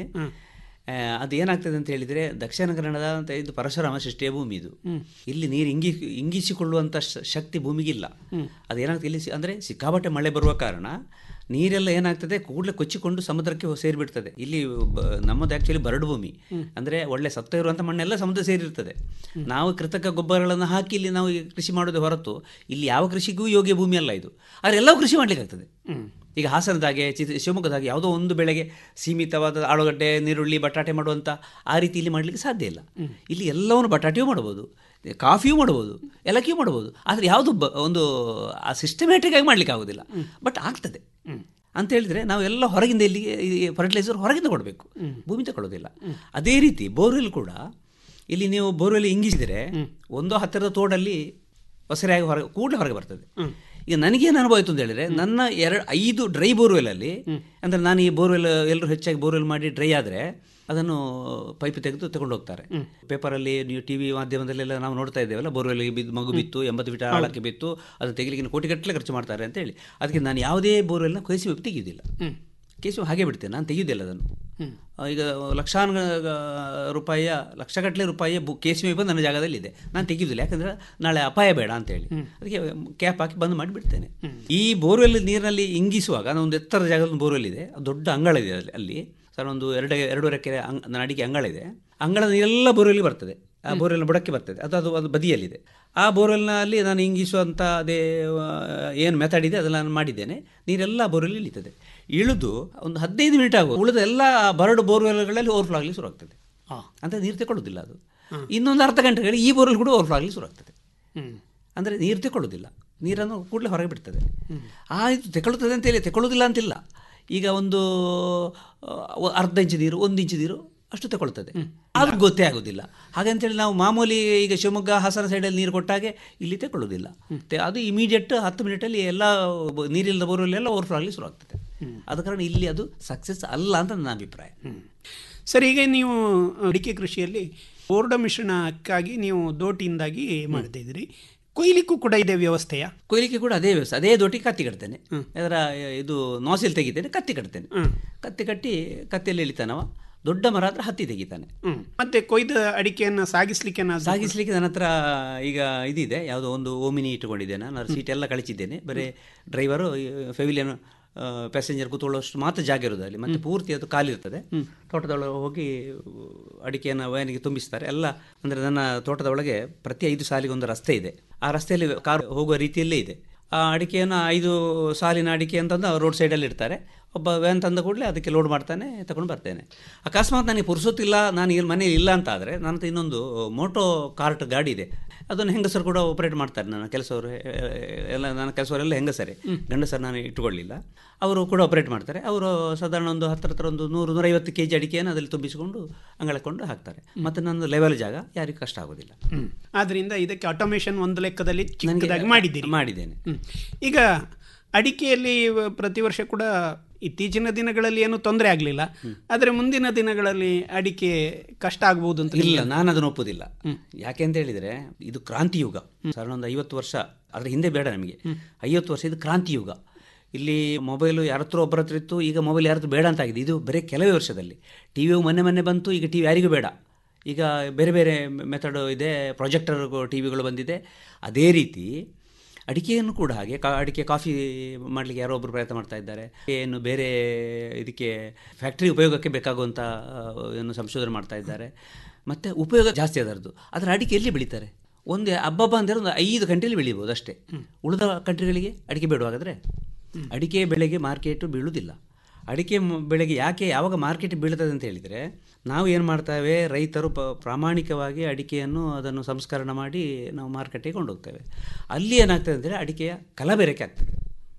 ಆ, ಅದು ಏನಾಗ್ತದೆ ಅಂತ ಹೇಳಿದರೆ ದಕ್ಷಿಣ ಕನ್ನಡದ ಅಂತ ಇದು ಪರಶುರಾಮ ಸೃಷ್ಟಿಯ ಭೂಮಿ ಇದು ಇಲ್ಲಿ ನೀರು ಇಂಗಿ ಇಂಗಿಸಿಕೊಳ್ಳುವಂಥ ಶ- ಶಕ್ತಿ ಭೂಮಿಗಿಲ್ಲ ಅದೇನಾಗ್ತದೆ ಇಲ್ಲಿ ಸಿ- ಅಂದರೆ ಸಿಕ್ಕಾಪಟ್ಟೆ ಮಳೆ ಬರುವ ಕಾರಣ ನೀರೆಲ್ಲ ಏನಾಗ್ತದೆ ಕೂಡಲೇ ಕೊಚ್ಚಿಕೊಂಡು ಸಮುದ್ರಕ್ಕೆ ಹೋ- ಸೇರಿಬಿಡ್ತದೆ ಇಲ್ಲಿ ಬ- ನಮ್ಮದು ಆ್ಯಕ್ಚುಲಿ ಬರಡು ಭೂಮಿ ಅಂದರೆ ಒಳ್ಳೆ ಸತ್ತ ಇರುವಂಥ ಮಣ್ಣೆಲ್ಲ ಸಮುದ್ರ ಸೇರಿರ್ತದೆ ನಾವು ಕೃತಕ ಗೊಬ್ಬರಗಳನ್ನು ಹಾಕಿ ಇಲ್ಲಿ ನಾವು ಈಗ ಕೃಷಿ ಮಾಡೋದು ಹೊರತು ಇಲ್ಲಿ ಯಾವ ಕೃಷಿಗೂ ಯೋಗ್ಯ ಭೂಮಿ ಅಲ್ಲ ಇದು ಆದರೆ ಎಲ್ಲವೂ ಕೃಷಿ ಮಾಡಲಿಕ್ಕಾಗ್ತದೆ ಈಗ ಹಾಸನದಾಗೆ ಚಿ- ಶಿವಮೊಗ್ಗದಾಗೆ ಯಾವುದೋ ಒಂದು ಬೆಳೆಗೆ ಸೀಮಿತವಾದ ಆಲೂಗಡ್ಡೆ ನೀರುಳ್ಳಿ ಬಟಾಟೆ ಮಾಡುವಂಥ ಆ ರೀತಿ ಇಲ್ಲಿ ಮಾಡಲಿಕ್ಕೆ ಸಾಧ್ಯ ಇಲ್ಲ ಇಲ್ಲಿ ಎಲ್ಲವನ್ನು ಬಟಾಟೆಯೂ ಮಾಡ್ಬೋದು ಕಾಫಿಯೂ ಮಾಡ್ಬೋದು ಏಲಕ್ಕಿಯೂ ಮಾಡ್ಬೋದು ಆದರೆ ಯಾವುದು ಬ ಒಂದು ಆ ಸಿಸ್ಟಮ್ಯಾಟಿಕ್ ಆಗಿ ಮಾಡಲಿಕ್ಕೆ ಆಗೋದಿಲ್ಲ ಬಟ್ ಆಗ್ತದೆ ಅಂತ ಹೇಳಿದರೆ ನಾವು ಎಲ್ಲ ಹೊರಗಿಂದ ಇಲ್ಲಿ ಫರ್ಟಿಲೈಸರ್ ಹೊರಗಿಂದ ಕೊಡಬೇಕು ಭೂಮಿ ತಗೊಳ್ಳೋದಿಲ್ಲ ಅದೇ ರೀತಿ ಬೋರ್ವೆಲ್ ಕೂಡ ಇಲ್ಲಿ ನೀವು ಬೋರ್ವೆಲ್ ಇಂಗಿಸಿದರೆ ಒಂದೋ ಹತ್ತಿರದ ತೋಡಲ್ಲಿ ಹೊಸರಾಗಿ ಹೊರಗೆ ಕೂಡಲೇ ಹೊರಗೆ ಬರ್ತದೆ ಈಗ ನನಗೇನು ಅನುಭವ ಆಯಿತು ಅಂತ ಹೇಳಿದ್ರೆ ನನ್ನ ಎರಡು ಐದು ಡ್ರೈ ಬೋರ್ವೆಲಲ್ಲಿ ಅಂದರೆ ನಾನು ಈ ಬೋರ್ವೆಲ್ ಎಲ್ಲರೂ ಹೆಚ್ಚಾಗಿ ಬೋರ್ವೆಲ್ ಮಾಡಿ ಡ್ರೈ ಆದರೆ ಅದನ್ನು ಪೈಪ್ ತೆಗೆದು ತಗೊಂಡು ಹೋಗ್ತಾರೆ ಪೇಪರಲ್ಲಿ ನೀವು ಟಿ ವಿ ಮಾಧ್ಯಮದಲ್ಲೆಲ್ಲ ನಾವು ನೋಡ್ತಾ ಇದ್ದೇವಲ್ಲ ಬೋರ್ವೆಲ್ಗೆ ಬಿದ್ದು ಮಗು ಬಿತ್ತು ಎಂಬತ್ತು ಫೀಟ್ ಆಳಕ್ಕೆ ಬಿತ್ತು ಅದನ್ನು ತೆಗಿಲಿಕ್ಕೆ ಇನ್ನು ಕೋಟಿಗಟ್ಟಲೆ ಖರ್ಚು ಮಾಡ್ತಾರೆ ಅಂತ ಹೇಳಿ ಅದಕ್ಕೆ ನಾನು ಯಾವುದೇ ಬೋರ್ವೆಲ್ನ ಕೆ ಸಿ ಬಿ ತೆಗೆಯೋದಿಲ್ಲ ಕೆ ಸಿ ಬಿ ಹಾಗೆ ಬಿಡ್ತೇನೆ ನಾನು ತೆಗೆಯೋದಿಲ್ಲ ಅದನ್ನು ಆ, ಈಗ ಲಕ್ಷಾನು ರೂಪಾಯಿಯ ಲಕ್ಷಗಟ್ಟಲೆ ರೂಪಾಯಿಯ ಬು ಕೆ ಸಿ ಬಿ ಬಂದು ನನ್ನ ಜಾಗದಲ್ಲಿ ಇದೆ ನಾನು ತೆಗೆಯುವುದಿಲ್ಲ ಯಾಕಂದರೆ ನಾಳೆ ಅಪಾಯ ಬೇಡ ಅಂತೇಳಿ ಅದಕ್ಕೆ ಕ್ಯಾಪ್ ಹಾಕಿ ಬಂದ್ ಮಾಡಿ ಬಿಡ್ತೇನೆ ಈ ಬೋರ್ವೆಲ್ ನೀರಿನಲ್ಲಿ ಇಂಗಿಸುವಾಗ ನಾನು ಒಂದು ಎತ್ತರ ಜಾಗದಲ್ಲಿ ಒಂದು ಬೋರ್ವೆಲ್ ಇದೆ ಅದು ದೊಡ್ಡ ಅಂಗಳ ಇದೆ ಅಲ್ಲಿ ಅಲ್ಲಿ ಸರ್ ಒಂದು ಎರಡು ಎರಡೂವರೆ ಎಕರೆ ಅಂಗ್ ನನ್ನ ಅಡಿಗೆ ಅಂಗಳ ಇದೆ ಅಂಗಳದ ನೀರೆಲ್ಲ ಬೋರ್ವೆಲ್ಗೆ ಬರ್ತದೆ ಆ ಬೋರ್ವೆಲ್ನ ಬುಡಕ್ಕೆ ಬರ್ತದೆ ಅದು ಅದು ಒಂದು ಬದಿಯಲ್ಲಿದೆ ಆ ಬೋರ್ವೆಲ್ನಲ್ಲಿ ನಾನು ಇಂಗಿಸುವಂಥ ಅದೇ ಏನು ಮೆಥಡ್ ಇದೆ ಅದನ್ನು ನಾನು ಮಾಡಿದ್ದೇನೆ ನೀರೆಲ್ಲ ಬೋರ್ವೆಲ್ ಇಳಿತದೆ ಇಳಿದು ಒಂದು ಹದಿನೈದು ಮಿನಿಟ್ ಆಗುವ ಉಳಿದ ಎಲ್ಲ ಬರಡು ಬೋರ್ವೆಲ್ಗಳಲ್ಲಿ ಓವರ್ಫ್ಲೋ ಆಗಲಿ ಶುರು ಆಗ್ತದೆ ಅಂದರೆ ನೀರು ತಗೊಳ್ಳೋದಿಲ್ಲ ಅದು ಇನ್ನೊಂದು ಅರ್ಧ ಗಂಟೆಗಳು ಈ ಬೋರ್ವೆಲ್ ಕೂಡ ಓವರ್ಫ್ಲೋ ಆಗಲಿ ಶುರು ಆಗ್ತದೆ ಅಂದರೆ ನೀರು ತಗೊಳ್ಳೋದಿಲ್ಲ ನೀರನ್ನು ಕೂಡಲೇ ಹೊರಗೆ ಬಿಡ್ತದೆ ಆ ಇದು ತಗೊಳ್ಳುತ್ತದೆ ಅಂತೇಳಿ ತಗೊಳ್ಳೋದಿಲ್ಲ ಅಂತಿಲ್ಲ ಈಗ ಒಂದು ಆ, ಅರ್ಧ ಇಂಚು ನೀರು ಒಂದು ಇಂಚು ನೀರು ಅಷ್ಟು ತಗೊಳ್ತದೆ ಅದು ಗೊತ್ತೇ ಆಗೋದಿಲ್ಲ ಹಾಗಂತೇಳಿ ನಾವು ಮಾಮೂಲಿ ಈಗ ಶಿವಮೊಗ್ಗ ಹಾಸನ ಸೈಡಲ್ಲಿ ನೀರು ಕೊಟ್ಟಾಗೆ ಇಲ್ಲಿ ತಗೊಳ್ಳೋದಿಲ್ಲ ತೆ- ಅದು ಇಮಿಡಿಯೇಟ್ ಹತ್ತು ಮಿನಿಟಲ್ಲಿ ಎಲ್ಲ ಬ- ನೀರಿಲ್ಲದ ಬೋರ್ವೆಲ್ ಎಲ್ಲ ಓವರ್ಫ್ಲೋ ಆಗಲಿ ಶುರು ಆಗ್ತದೆ ಆದ ಕಾರಣ ಇಲ್ಲಿ ಅದು ಸಕ್ಸಸ್ ಅಲ್ಲ ಅಂತ ನನ್ನ ಅಭಿಪ್ರಾಯ ಸರ್ ಈಗ ನೀವು ಅಡಿಕೆ ಕೃಷಿಯಲ್ಲಿ ಬೋರ್ಡ ಮಿಶ್ರಣಕ್ಕಾಗಿ ನೀವು ದೋಟಿಯಿಂದಾಗಿ ಮಾಡ್ತಾ ಇದ್ದೀರಿ ಕೊಯ್ಲಿಕ್ಕೂ ಕೂಡ ಇದೆ ವ್ಯವಸ್ಥೆಯ ಕೊಯ್ಲಿಕ್ಕೆ ಕೂಡ ಅದೇ ವ್ಯವಸ್ಥೆ ಅದೇ ದೊಡ್ಡ ಕತ್ತಿ ಕಟ್ತೇನೆ ಅದರ ಇದು ನಾಸಿಲ್ ತೆಗಿತೇನೆ ಕತ್ತಿ ಕಟ್ತೇನೆ ಕತ್ತಿ ಕಟ್ಟಿ ಕತ್ತಿಯಲ್ಲಿ ಎಳಿತಾನವ ದೊಡ್ಡ ಮರ ಹತ್ರ ಹತ್ತಿ ತೆಗಿತಾನೆ ಮತ್ತೆ ಕೊಯ್ದ ಅಡಿಕೆಯನ್ನು ಸಾಗಿಸ್ಲಿಕ್ಕೆ ಏನಾದ್ರು- ಸಾಗಿಸ್ಲಿಕ್ಕೆ ನನ್ನ ಹತ್ರ ಈಗ ಇದಿದೆ ಯಾವುದೋ ಒಂದು ಓಮಿನಿ ಇಟ್ಟುಕೊಂಡಿದ್ದೇನೆ ನಾನು ಸೀಟ್ ಎಲ್ಲ ಕಳಿಸಿದ್ದೇನೆ ಬರೀ ಡ್ರೈವರು ಫೆವಿಲಿಯನ್ ಪ್ಯಾಸೆಂಜರ್ ಕೂತ್ಕೊಳ್ಳೋಷ್ಟು ಮಾತ್ರ ಜಾಗ ಇರೋದು ಅಲ್ಲಿ ಮತ್ತೆ ಪೂರ್ತಿ ಅದು ಖಾಲಿರ್ತದೆ ತೋಟದೊಳಗೆ ಹೋಗಿ ಅಡಿಕೆಯನ್ನು ವ್ಯಾನಿಗೆ ತುಂಬಿಸ್ತಾರೆ ಎಲ್ಲ ಅಂದರೆ ನನ್ನ ತೋಟದ ಒಳಗೆ ಪ್ರತಿ ಐದು ಸಾಲಿಗೆ ಒಂದು ರಸ್ತೆ ಇದೆ ಆ ರಸ್ತೆಯಲ್ಲಿ ಕಾರು ಹೋಗುವ ರೀತಿಯಲ್ಲೇ ಇದೆ ಆ ಅಡಿಕೆಯನ್ನು ಐದು ಸಾಲಿನ ಅಡಿಕೆ ಅಂತಂದು ರೋಡ್ ಸೈಡಲ್ಲಿ ಇಡ್ತಾರೆ ಒಬ್ಬ ವ್ಯಾನ್ ತಂದ ಕೂಡಲೇ ಅದಕ್ಕೆ ಲೋಡ್ ಮಾಡ್ತಾನೆ ತಗೊಂಡು ಬರ್ತೇನೆ ಅಕಸ್ಮಾತ್ ನನಗೆ ಪುರುಸೊತ್ತಿಲ್ಲ ನಾನು ಇಲ್ಲಿ ಮನೇಲಿ ಇಲ್ಲ ಅಂತ ಆದರೆ ನನ್ನ ಹತ್ರ ಇನ್ನೊಂದು ಮೋಟೋ ಕಾರ್ಟ್ ಗಾಡಿ ಇದೆ ಅದನ್ನು ಹೆಂಗಸರು ಕೂಡ ಆಪರೇಟ್ ಮಾಡ್ತಾರೆ ನನ್ನ ಕೆಲಸವರು ಎಲ್ಲ ನನ್ನ ಕೆಲಸವರೆಲ್ಲ ಹೆಂಗಸರೇ ಗಂಡಸರು ನಾನು ಇಟ್ಟುಕೊಳ್ಳಿಲ್ಲ ಅವರು ಕೂಡ ಆಪರೇಟ್ ಮಾಡ್ತಾರೆ ಅವರು ಸಾಧಾರಣ ಒಂದು ಹತ್ರ ಹತ್ರ ಒಂದು ನೂರು ನೂರೈವತ್ತು ಕೆ ಜಿ ಅಡಿಕೆಯನ್ನು ಅದರಲ್ಲಿ ತುಂಬಿಸಿಕೊಂಡು ಅಂಗಳಕೊಂಡು ಹಾಕ್ತಾರೆ ಮತ್ತು ನನ್ನ ಲೆವೆಲ್ ಜಾಗ ಯಾರಿಗೂ ಕಷ್ಟ ಆಗೋದಿಲ್ಲ ಆದ್ರಿಂದ ಇದಕ್ಕೆ ಆಟೋಮೇಷನ್ ಒಂದು ಲೆಕ್ಕದಲ್ಲಿ ಚಿಕ್ಕದಾಗಿ ಮಾಡಿದ್ದೀರಿ ಮಾಡಿದ್ದೇನೆ ಹ್ಮ್. ಈಗ ಅಡಿಕೆಯಲ್ಲಿ ವ- ಪ್ರತಿ ವರ್ಷ ಕೂಡ ಇತ್ತೀಚಿನ ದಿನಗಳಲ್ಲಿ ಏನು ತೊಂದರೆ ಆಗಲಿಲ್ಲ ಆದರೆ ಮುಂದಿನ ದಿನಗಳಲ್ಲಿ ಅಡಿಕೆ ಕಷ್ಟ ಆಗ್ಬೋದು ಅಂತ ಇಲ್ಲ ನಾನು ಅದನ್ನು ಒಪ್ಪುದಿಲ್ಲ ಯಾಕೆ ಅಂತ ಹೇಳಿದ್ರೆ ಇದು ಕ್ರಾಂತಿ ಯುಗ ಸಾಧಾರಣ ಒಂದು ಐವತ್ತು ವರ್ಷ ಅದ್ರ ಹಿಂದೆ ಬೇಡ ನಮಗೆ ಐವತ್ತು ವರ್ಷ ಇದು ಕ್ರಾಂತಿ ಯುಗ ಇಲ್ಲಿ ಮೊಬೈಲು ಯಾರ ಹತ್ರ ಒಬ್ಬರ ಹತ್ರ ಇತ್ತು ಈಗ ಮೊಬೈಲ್ ಯಾರ ಹತ್ರ ಬೇಡ ಅಂತ ಆಗಿದೆ ಇದು ಬರೀ ಕೆಲವೇ ವರ್ಷದಲ್ಲಿ ಟಿ ವಿಯು ಮೊನ್ನೆ ಮೊನ್ನೆ ಬಂತು ಈಗ ಟಿ ವಿ ಯಾರಿಗೂ ಬೇಡ ಈಗ ಬೇರೆ ಬೇರೆ ಮೆಥಡ್ ಇದೆ ಪ್ರೊಜೆಕ್ಟರ್ ಟಿ ವಿಗಳು ಬಂದಿದೆ ಅದೇ ರೀತಿ ಅಡಿಕೆಯನ್ನು ಕೂಡ ಹಾಗೆ ಕಾ ಅಡಿಕೆ ಕಾಫಿ ಮಾಡಲಿಕ್ಕೆ ಯಾರೋ ಒಬ್ಬರು ಪ್ರಯತ್ನ ಮಾಡ್ತಾ ಇದ್ದಾರೆ ಏನು ಬೇರೆ ಇದಕ್ಕೆ ಫ್ಯಾಕ್ಟ್ರಿ ಉಪಯೋಗಕ್ಕೆ ಬೇಕಾಗುವಂಥ ಆ, ಏನು ಸಂಶೋಧನೆ ಮಾಡ್ತಾ ಇದ್ದಾರೆ ಮತ್ತು ಉಪಯೋಗ ಜಾಸ್ತಿ ಅದರದ್ದು ಅದರ ಅಡಿಕೆ ಎಲ್ಲಿ ಬೆಳೀತಾರೆ ಒಂದು ಹಬ್ಬಬ್ಬ ಅಂದರೆ ಒಂದು ಐದು ಕಂಟ್ರಿಯಲ್ಲಿ ಬೆಳೀಬೋದು ಅಷ್ಟೇ ಉಳಿದ ಕಂಟ್ರಿಗಳಿಗೆ ಅಡಿಕೆ ಬೇಡವಾಗಾದ್ರೆ ಅಡಿಕೆ ಬೆಳೆಗೆ ಮಾರ್ಕೆಟು ಬೀಳುವುದಿಲ್ಲ ಅಡಿಕೆ ಮ- ಬೆಳೆಗೆ ಯಾಕೆ ಯಾವಾಗ ಮಾರ್ಕೆಟ್ ಬೀಳ್ತದೆ ಅಂತ ಹೇಳಿದರೆ ನಾವು ಏನು ಮಾಡ್ತೇವೆ ರೈತರು ಪ ಪ್ರಾಮಾಣಿಕವಾಗಿ ಅಡಿಕೆಯನ್ನು ಅದನ್ನು ಸಂಸ್ಕರಣ ಮಾಡಿ ನಾವು ಮಾರ್ಕೆಟಿಗೆ ಕೊಂಡೋಗ್ತೇವೆ ಅಲ್ಲಿ ಏನಾಗ್ತದೆ ಅಂದರೆ ಅಡಿಕೆಯ ಕಲಬೆರಕೆ ಆಗ್ತದೆ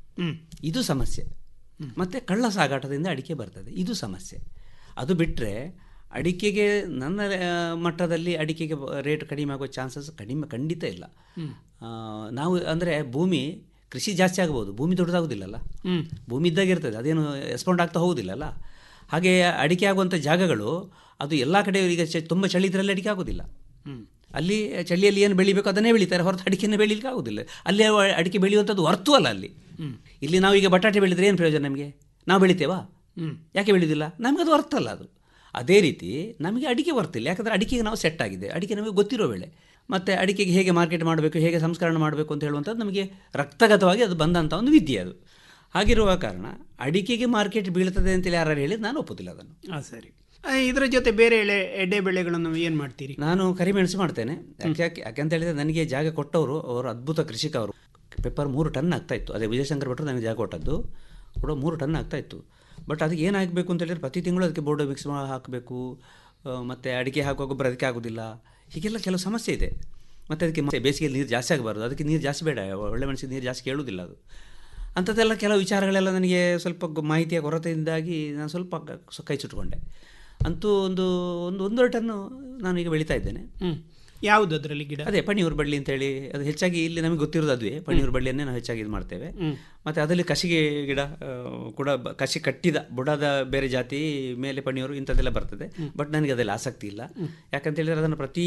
ಇದು ಸಮಸ್ಯೆ ಮತ್ತು ಕಳ್ಳ ಸಾಗಾಟದಿಂದ ಅಡಿಕೆ ಬರ್ತದೆ ಇದು ಸಮಸ್ಯೆ ಅದು ಬಿಟ್ಟರೆ ಅಡಿಕೆಗೆ ನನ್ನ ಆ, ಮಟ್ಟದಲ್ಲಿ ಅಡಿಕೆಗೆ ರೇಟ್ ಕಡಿಮೆ ಆಗೋ ಚಾನ್ಸಸ್ ಕಡಿಮೆ ಖಂಡಿತ ಇಲ್ಲ ಆ, ನಾವು ಅಂದರೆ ಭೂಮಿ ಕೃಷಿ ಜಾಸ್ತಿ ಆಗ್ಬೋದು ಭೂಮಿ ದೊಡ್ಡದಾಗೋದಿಲ್ಲಲ್ಲ ಹ್ಮ್. ಭೂಮಿ ಇದ್ದಾಗ ಇರ್ತದೆ ಅದೇನು ಎಸ್ಪೌಂಡ್ ಆಗ್ತಾ ಹೋಗೋದಿಲ್ಲಲ್ಲ ಹಾಗೆ ಅಡಿಕೆ ಆಗುವಂಥ ಜಾಗಗಳು ಅದು ಎಲ್ಲ ಕಡೆ ಈಗ ಚ- ತುಂಬ ಚಳಿ ಇದ್ರಲ್ಲಿ ಅಡಿಕೆ ಆಗೋದಿಲ್ಲ ಅಲ್ಲಿ ಚಳಿಯಲ್ಲಿ ಏನು ಬೆಳಿಬೇಕು ಅದನ್ನೇ ಬೆಳೀತಾರೆ ಹೊರತು ಅಡಿಕೆಯನ್ನು ಬೆಳೀಲಿಕ್ಕೆ ಆಗೋದಿಲ್ಲ ಅಲ್ಲಿ ಅವ ಅಡಿಕೆ ಬೆಳೆಯುವಂಥದ್ದು ಹೊರ್ತು ಅಲ್ಲ ಅಲ್ಲಿ ಇಲ್ಲಿ ನಾವೀಗ ಬಟಾಟೆ ಬೆಳೆದ್ರೆ ಏನು ಪ್ರಯೋಜನ ನಮಗೆ ನಾವು ಬೆಳಿತೇವಾ ಯಾಕೆ ಬೆಳೆಯೋದಿಲ್ಲ ನಮಗೆ ಅದು ಅರ್ಥ ಅಲ್ಲ ಅದು ಅದೇ ರೀತಿ ನಮಗೆ ಅಡಿಕೆ ಬರ್ತಿಲ್ಲ ಯಾಕಂದರೆ ಅಡಿಕೆಗೆ ನಾವು ಸೆಟ್ ಆಗಿದೆ ಅಡಿಕೆ ನಮಗೆ ಗೊತ್ತಿರೋ ವೇಳೆ ಮತ್ತು ಅಡಿಕೆಗೆ ಹೇಗೆ ಮಾರ್ಕೆಟ್ ಮಾಡಬೇಕು ಹೇಗೆ ಸಂಸ್ಕರಣೆ ಮಾಡಬೇಕು ಅಂತ ಹೇಳುವಂಥದ್ದು ನಮಗೆ ರಕ್ತಗತವಾಗಿ ಅದು ಬಂದಂಥ ಒಂದು ವಿದ್ಯೆ ಅದು ಹಾಗಿರುವ ಕಾರಣ ಅಡಿಕೆಗೆ ಮಾರ್ಕೆಟ್ ಬೀಳ್ತದೆ ಅಂತೇಳಿ ಯಾರು ಹೇಳಿದ್ದು ನಾನು ಒಪ್ಪುದಿಲ್ಲ ಅದನ್ನು ಹಾಂ ಸರಿ ಆ, ಇದರ ಜೊತೆ ಬೇರೆ ಎಳೆ ಎಡೆ ಬೆಳೆಗಳನ್ನು ಏನು ಮಾಡ್ತೀರಿ ನಾನು ಕರಿಮೆಣಸು ಮಾಡ್ತೇನೆ ಯಾಕೆ ಯಾಕೆ ಯಾಕೆಂತ ಹೇಳಿದ್ರೆ ನನಗೆ ಜಾಗ ಕೊಟ್ಟವರು ಅವರು ಅದ್ಭುತ ಕೃಷಿಕ ಅವರು ಪೆಪ್ಪರ್ ಮೂರು ಟನ್ ಆಗ್ತಾ ಇತ್ತು ಅದೇ ವಿಜಯಶಂಕರ್ ಭಟ್ರು ನನಗೆ ಜಾಗ ಕೊಟ್ಟದ್ದು ಕೂಡ ಮೂರು ಟನ್ ಆಗ್ತಾ ಇತ್ತು ಬಟ್ ಅದಕ್ಕೆ ಏನಾಗಬೇಕು ಅಂತ ಹೇಳಿದ್ರೆ ಪ್ರತಿ ತಿಂಗಳು ಅದಕ್ಕೆ ಬೋರ್ಡ್ ಮಿಕ್ಸ್ ಮಾಡಿ ಹಾಕಬೇಕು ಮತ್ತು ಅಡಿಕೆ ಹಾಕುವ ಗೊಬ್ಬರ ಅದಕ್ಕೆ ಆಗೋದಿಲ್ಲ ಹೀಗೆಲ್ಲ ಕೆಲವು ಸಮಸ್ಯೆ ಇದೆ ಮತ್ತು ಅದಕ್ಕೆ ಮತ್ತೆ ಬೇಸಿಗೆಯಲ್ಲಿ ನೀರು ಜಾಸ್ತಿ ಆಗಬಾರ್ದು ಅದಕ್ಕೆ ನೀರು ಜಾಸ್ತಿ ಬೇಡ ಒಳ್ಳೆ ಮೆಣಸಿಗೆ ನೀರು ಜಾಸ್ತಿ ಕೇಳುವುದಿಲ್ಲ ಅದು ಅಂಥದ್ದೆಲ್ಲ ಕೆಲವು ವಿಚಾರಗಳೆಲ್ಲ ನನಗೆ ಸ್ವಲ್ಪ ಗ- ಮಾಹಿತಿಯ ಕೊರತೆಯಿಂದಾಗಿ ನಾನು ಸ್ವಲ್ಪ ಕ- ಸ- ಕೈ ಸುಟ್ಟುಕೊಂಡೆ ಅಂತೂ ಒಂದು ಒಂದು ಒಂದೂವರೆ ಟನ್ನು ನಾನು ಈಗ ಬೆಳೀತಾ ಇದ್ದೇನೆ ಹ್ಮ್ ಯಾವುದು ಅದರಲ್ಲಿ ಗಿಡ ಅದೇ ಪಣಿಯೂರು ಬಳ್ಳಿ ಅಂತೇಳಿ ಅದು ಹೆಚ್ಚಾಗಿ ಇಲ್ಲಿ ನಮಗೆ ಗೊತ್ತಿರೋದು ಅದುವೇ ಪಣಿಯೂರು ಬಳ್ಳಿಯನ್ನೇ ನಾವು ಹೆಚ್ಚಾಗಿ ಇದು ಮಾಡ್ತೇವೆ ಹ್ಮ್. ಮತ್ತು ಅದರಲ್ಲಿ ಕಸಿಗೆ ಗಿಡ ಆ, ಕೂಡ ಬ- ಕಸಿ ಕಟ್ಟಿದ ಬುಡದ ಬೇರೆ ಜಾತಿ ಮೇಲೆ ಪಣಿಯೂರು ಇಂಥದ್ದೆಲ್ಲ ಬರ್ತದೆ ಬಟ್ ನನಗೆ ಅದೆಲ್ಲ ಆಸಕ್ತಿ ಇಲ್ಲ ಯಾಕಂತ ಹೇಳಿದ್ರೆ ಅದನ್ನು ಪ್ರತಿ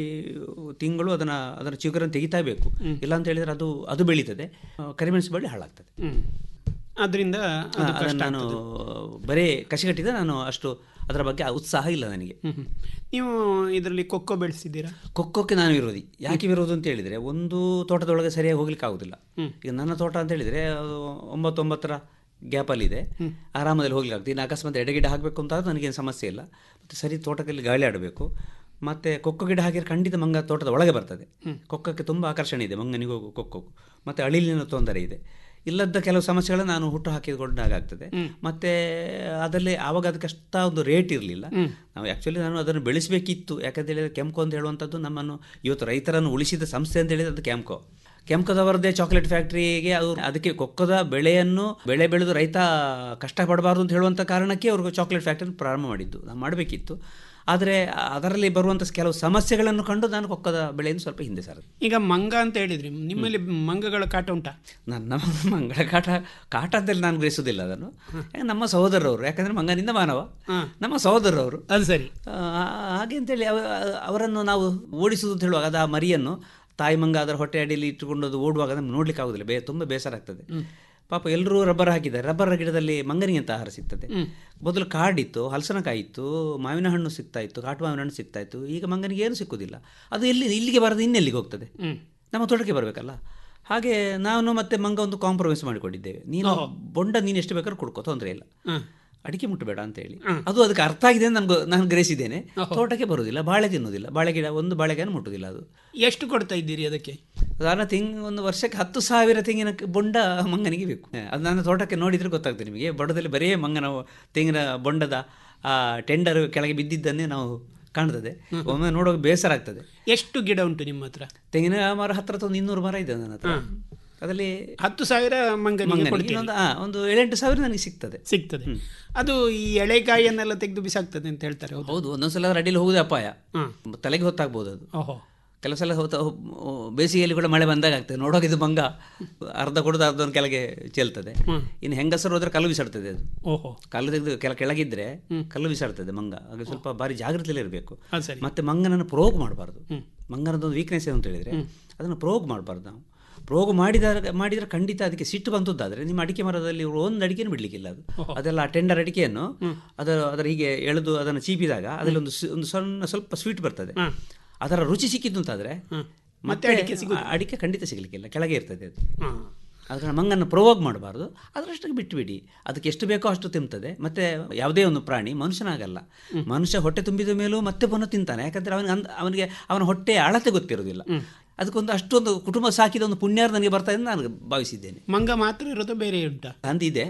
ತಿಂಗಳು ಅದನ್ನು ಅದರ ಚಿಗುರನ್ನು ತೆಗಿತಾ ಬೇಕು ಇಲ್ಲ ಅಂತ ಹೇಳಿದ್ರೆ ಅದು ಅದು ಬೆಳೀತದೆ ಆ, ಕರಿಮೆಣಸು ಬಳ್ಳಿ ಹಾಳಾಗ್ತದೆ ಹ್ಮ್. ಅದರಿಂದ ಅದು ಆ, ಕಷ್ಟ ಅದನ್ನು ನಾನು ಆಗ್ತದೆ. ಬರೀ ಕಸಿ ಕಟ್ಟಿದ ನಾನು ಅಷ್ಟು ಅದರ ಬಗ್ಗೆ ಆ ಉತ್ಸಾಹ ಇಲ್ಲ ನನಗೆ ಹ್ಮ್, ಹ್ಮ್. ನೀವು ಇದರಲ್ಲಿ ಕೊಕ್ಕೋ ಬೆಳೆಸಿದ್ದೀರಾ ಕೊಕ್ಕೋಕ್ಕೆ ನಾನು ವಿರೋಧಿ ಯಾಕೆ ವಿರೋಧ ಅಂತ ಹೇಳಿದರೆ ಒಂದು ತೋಟದೊಳಗೆ ಸರಿಯಾಗಿ ಹೋಗ್ಲಿಕ್ಕೆ ಆಗೋದಿಲ್ಲ ಈಗ ನನ್ನ ತೋಟ ಅಂತ ಹೇಳಿದರೆ ಅದು ಒಂಬತ್ತೊಂಬತ್ತರ ಗ್ಯಾಪಲ್ಲಿದೆ ಆರಾಮದಲ್ಲಿ ಹೋಗ್ಲಿಕ್ಕೆ ಆಗ್ತದೆ ಇನ್ನು ಅಕಸ್ಮಾತ್ ಎಡೆಗಿಡ ಹಾಕಬೇಕು ಅಂತ ಆದ್ರೆ ನನಗೇನು ಸಮಸ್ಯೆ ಇಲ್ಲ ಮತ್ತು ಸರಿ ತೋಟದಲ್ಲಿ ಗಾಳಿ ಆಡಬೇಕು ಮತ್ತು ಕೊಕ್ಕೋ ಗಿಡ ಹಾಕಿದ್ರೆ ಖಂಡಿತ ಮಂಗ ತೋಟದ ಒಳಗೆ ಬರ್ತದೆ ಕೊಕ್ಕಕ್ಕೆ ತುಂಬ ಆಕರ್ಷಣೆ ಇದೆ ಮಂಗನಿಗೂ ಕೊಕ್ಕೋಗೂ ಮತ್ತು ಅಳಿಲಿನ ತೊಂದರೆ ಇದೆ ಇಲ್ಲದ ಕೆಲವು ಸಮಸ್ಯೆಗಳನ್ನ ನಾನು ಹುಟ್ಟು ಹಾಕಿಕೊಂಡಾಗ್ತದೆ ಮತ್ತು ಅದರಲ್ಲಿ ಆವಾಗ ಅದಕ್ಕೆ ಅಷ್ಟ ಒಂದು ರೇಟ್ ಇರಲಿಲ್ಲ ನಾವು ಆ್ಯಕ್ಚುಲಿ ನಾನು ಅದನ್ನು ಬೆಳೆಸಬೇಕಿತ್ತು ಯಾಕಂತ ಹೇಳಿದ್ರೆ ಕೆಂಕೋ ಅಂತ ಹೇಳುವಂಥದ್ದು ನಮ್ಮನ್ನು ಇವತ್ತು ರೈತರನ್ನು ಉಳಿಸಿದ ಸಂಸ್ಥೆ ಅಂತ ಹೇಳಿದ್ರೆ ಅದು ಕ್ಯಾಂಕೋ ಕೆಂಪದವರದೇ ಚಾಕ್ಲೇಟ್ ಫ್ಯಾಕ್ಟರಿಗೆ ಅದು ಅದಕ್ಕೆ ಕೊಕ್ಕದ ಬೆಳೆಯನ್ನು ಬೆಳೆ ಬೆಳೆದು ರೈತ ಕಷ್ಟಪಡಬಾರ್ದು ಅಂತ ಹೇಳುವಂಥ ಕಾರಣಕ್ಕೆ ಅವರು ಚಾಕ್ಲೇಟ್ ಫ್ಯಾಕ್ಟರಿ ಪ್ರಾರಂಭ ಮಾಡಿದ್ದು ನಾವು ಮಾಡಬೇಕಿತ್ತು ಆದರೆ ಅದರಲ್ಲಿ ಬರುವಂಥ ಕೆಲವು ಸಮಸ್ಯೆಗಳನ್ನು ಕಂಡು ನಾನು ಕೊಕ್ಕದ ಬೆಳೆಯನ್ನು ಸ್ವಲ್ಪ ಹಿಂದೆ ಸರ್ ಈಗ ಮಂಗ ಅಂತ ಹೇಳಿದ್ರಿ ನಿಮ್ಮಲ್ಲಿ ಮಂಗಗಳ ಕಾಟ ಉಂಟಾ ನನ್ನ ಮಂಗಳ ಕಾಟ ಕಾಟ ಅಂತೇಳಿ ನಾನು ಗ್ರಹಿಸೋದಿಲ್ಲ ಅದನ್ನು ಯಾಕೆ ನಮ್ಮ ಸಹೋದರರವರು ಯಾಕಂದರೆ ಮಂಗನಿಂದ ಮಾನವ ನಮ್ಮ ಸಹೋದರರವರು ಅದು ಸರಿ ಹಾಗೆ ಅಂತೇಳಿ ಅವ- ಅವರನ್ನು ನಾವು ಓಡಿಸುವುದು ಅಂತ ಹೇಳುವಾಗ ಅದು ಆ ಮರಿಯನ್ನು ತಾಯಿ ಮಂಗ ಅದರ ಹೊಟ್ಟೆ ಅಡಿಯಲ್ಲಿ ಇಟ್ಟುಕೊಂಡು ಅದು ಓಡುವಾಗ ನಮ್ಗೆ ನೋಡ್ಲಿಕ್ಕೆ ಆಗೋದಿಲ್ಲ ಬೇ ತುಂಬ ಬೇಸರ ಆಗ್ತದೆ ಪಾಪ ಎಲ್ಲರೂ ರಬ್ಬರ್ ಹಾಕಿದ್ದಾರೆ ರಬ್ಬರ್ ಗಿಡದಲ್ಲಿ ಮಂಗನಿಗೆ ಅಂತ ಆಹಾರ ಸಿಗ್ತದೆ ಮೊದಲು ಕಾಡಿತ್ತು ಹಲಸನಕಾಯಿ ಇತ್ತು ಮಾವಿನ ಹಣ್ಣು ಸಿಗ್ತಾ ಇತ್ತು ಕಾಟು ಮಾವಿನ ಹಣ್ಣು ಸಿಗ್ತಾ ಇತ್ತು ಈಗ ಮಂಗನಿಗೆ ಏನು ಸಿಕ್ಕುದಿಲ್ಲ ಅದು ಎಲ್ಲಿ ಇಲ್ಲಿಗೆ ಬರದು ಇನ್ನೆಲ್ಲಿಗೆ ಹೋಗ್ತದೆ ನಮ್ಮ ತೋಟಕ್ಕೆ ಬರಬೇಕಲ್ಲ ಹಾಗೆ ನಾನು ಮತ್ತೆ ಮಂಗ ಒಂದು ಕಾಂಪ್ರಮೈಸ್ ಮಾಡಿಕೊಂಡಿದ್ದೇವೆ ನೀನು ಬೊಂಡ ನೀನು ಎಷ್ಟು ಬೇಕಾದ್ರೂ ಕೊಡ್ಕೋ ತೊಂದರೆ ಇಲ್ಲ ಅಡಿಕೆ ಮುಟ್ಟಬೇಡ ಅಂತ ಹೇಳಿ ಅದು ಅದಕ್ಕೆ ಅರ್ಥ ಆಗಿದೆ ಅಂತ ನನ್ಗೆ ನಾನು ಗ್ರಹಿಸಿದ್ದೇನೆ ತೋಟಕ್ಕೆ ಬರುವುದಿಲ್ಲ ಬಾಳೆ ತಿನ್ನುವುದಿಲ್ಲ ಬಾಳೆ ಗಿಡ ಒಂದು ಬಾಳೆಗಿಡ ಮುಟ್ಟುವುದಿಲ್ಲ ಅದು ಎಷ್ಟು ಕೊಡ್ತಾ ಇದ್ದೀರಿ ಅದಕ್ಕೆ ಸಾಧಾರಣ ತಿಂಗ್ ಒಂದು ವರ್ಷಕ್ಕೆ ಹತ್ತು ಸಾವಿರ ತೆಂಗಿನ ಕ- ಬೊಂಡ ಮಂಗನಿಗೆ ಬೇಕು ಅದು ನನ್ನ ತೋಟಕ್ಕೆ ನೋಡಿದ್ರೆ ಗೊತ್ತಾಗ್ತದೆ ನಿಮಗೆ ಬೊಂಡದಲ್ಲಿ ಬರೀ ಮಂಗನ ತೆಂಗಿನ ಬೊಂಡದ ಆ ಟೆಂಡರ್ ಕೆಳಗೆ ಬಿದ್ದಿದ್ದನ್ನೇ ನಾವು ಕಾಣ್ತದೆ ಒಮ್ಮೆ ನೋಡುವಾಗ ಬೇಸರ ಆಗ್ತದೆ ಎಷ್ಟು ಗಿಡ ಉಂಟು ನಿಮ್ಮ ಹತ್ರ ತೆಂಗಿನ ಮರ ಹತ್ರ ಹತ್ರ ಒಂದು ಇನ್ನೂರು ಮರ ಇದೆ ನನ್ನ ಹತ್ರ ಅದರಲ್ಲಿ ಹತ್ತು ಸಾವಿರ ಮಂಗನಿಗೆ ಮಂಗನಿಗೆ ಕೊಡ್ತೀರಿ. ಇನ್ನೊಂದು ಆ, ಒಂದು ಏಳೆಂಟು ಸಾವಿರ ನನಗೆ ಸಿಗ್ತದೆ ಸಿಗ್ತದೆ ಅದು ಈ ಎಳೆಕಾಯಿಯನ್ನೆಲ್ಲ ತೆಗೆದು ಬಿಸಾಕ್ತದೆ ಅಂತ ಹೇಳ್ತಾರೆ ಹೌದು ಹೌದು ಒಂದೊಂದ್ಸಲ ಅದ್ರ ಅಡಿಯಲ್ಲಿ ಹೋಗುದೇ ಅಪಾಯ ತಲೆಗೆ ಹೊತ್ತಾಗ್ಬೋದು ಅದು ಓಹೋ ಕೆಲವು ಸಲ ಹೊತ್ತ ಬೇಸಿಗೆಯಲ್ಲಿ ಕೂಡ ಮಳೆ ಬಂದಾಗ ಆಗ್ತದೆ ನೋಡೋಕೆ ಇದು ಮಂಗ ಅರ್ಧ ಕುಡಿದು ಅರ್ಧ ಒಂದು ಕೆಳಗೆ ಚೆಲ್ತದೆ ಇನ್ನು ಹೆಂಗಸರು ಹೋದ್ರೆ ಕಲ್ಲು ಬಿಸಾಡ್ತದೆ ಅದು ಓಹೋ ಕಲ್ಲು ತೆಗೆದು ಕೆಲ ಕೆಳಗಿದ್ರೆ ಕಲ್ಲು ಬಿಸಾಡ್ತದೆ ಮಂಗ ಹಾಗೆ ಸ್ವಲ್ಪ ಬಾರಿ ಜಾಗ್ರತೆಯಲ್ಲಿ ಇರಬೇಕು ಅದು ಸರಿ. ಮತ್ತೆ ಮಂಗನನ್ನು ಪ್ರೋಗ್ ಮಾಡಬಾರ್ದು ಮಂಗನದೊಂದು ವೀಕ್ನೆಸ್ ಏನು ಅಂತ ಹೇಳಿದ್ರೆ ಅದನ್ನು ಪ್ರೋಗ್ ಮಾಡಬಾರ್ದು ನಾವು ಪ್ರೋಗ್ ಮಾಡಿದಾಗ ಮಾಡಿದ್ರೆ ಖಂಡಿತ ಅದಕ್ಕೆ ಸಿಟ್ಟು ಬಂತದ್ದಾದ್ರೆ ನಿಮ್ಮ ಅಡಿಕೆ ಮರದಲ್ಲಿ ಒಂದು ಅಡಿಕೆನೂ ಬಿಡ್ಲಿಕ್ಕಿಲ್ಲ ಅದು ಅದೆಲ್ಲ ಆ ಟೆಂಡರ್ ಅಡಿಕೆಯನ್ನು ಅದರ ಅದರ ಹೀಗೆ ಎಳೆದು ಅದನ್ನು ಚೀಪಿದಾಗ ಅದರಲ್ಲಿ ಒಂದು ಸಿ- ಒಂದು ಸಣ್ಣ ಸ್ವಲ್ಪ ಸ್ವೀಟ್ ಬರ್ತದೆ ಅದರ ರುಚಿ ಸಿಕ್ಕಿದ್ದು ಅಂತಾದ್ರೆ ಮತ್ತೆ ಅಡಿಕೆ ಸಿಗುದಿಲ್ಲ. ಆ ಅಡಿಕೆ ಖಂಡಿತ ಸಿಗಲಿಕ್ಕಿಲ್ಲ ಕೆಳಗೆ ಇರ್ತದೆ ಅದು ಅದರ ಮಂಗನ್ನು ಪ್ರೊವೋಗ್ ಮಾಡಬಾರ್ದು ಅದರಷ್ಟಕ್ಕೆ ಬಿಟ್ಟುಬಿಡಿ ಅದಕ್ಕೆ ಎಷ್ಟು ಬೇಕೋ ಅಷ್ಟು ತಿಂತದೆ ಮತ್ತೆ ಯಾವುದೇ ಒಂದು ಪ್ರಾಣಿ ಮನುಷ್ಯನಾಗಲ್ಲ ಮನುಷ್ಯ ಹೊಟ್ಟೆ ತುಂಬಿದ ಮೇಲೂ ಮತ್ತೆ ಪುನಃ ತಿಂತಾನೆ ಯಾಕಂದ್ರೆ ಅವನಿಗೆ ಅಂದ್- ಅವನಿಗೆ ಅವನ ಹೊಟ್ಟೆ ಅಳತೆ ಗೊತ್ತಿರೋದಿಲ್ಲ ಅದಕ್ಕೊಂದು ಅಷ್ಟೊಂದು ಕುಟುಂಬ ಸಾಕಿದ ಒಂದು ಪುಣ್ಯಾರ ನನಗೆ ಬರ್ತಾ ಇದೆ ಅಂತ ನಾನು ಭಾವಿಸಿದ್ದೇನೆ ಮಂಗ ಮಾತ್ರ ಇರೋದು ಬೇರೆ ಉಂಟಾ ಹಂದಿ ಇದೆ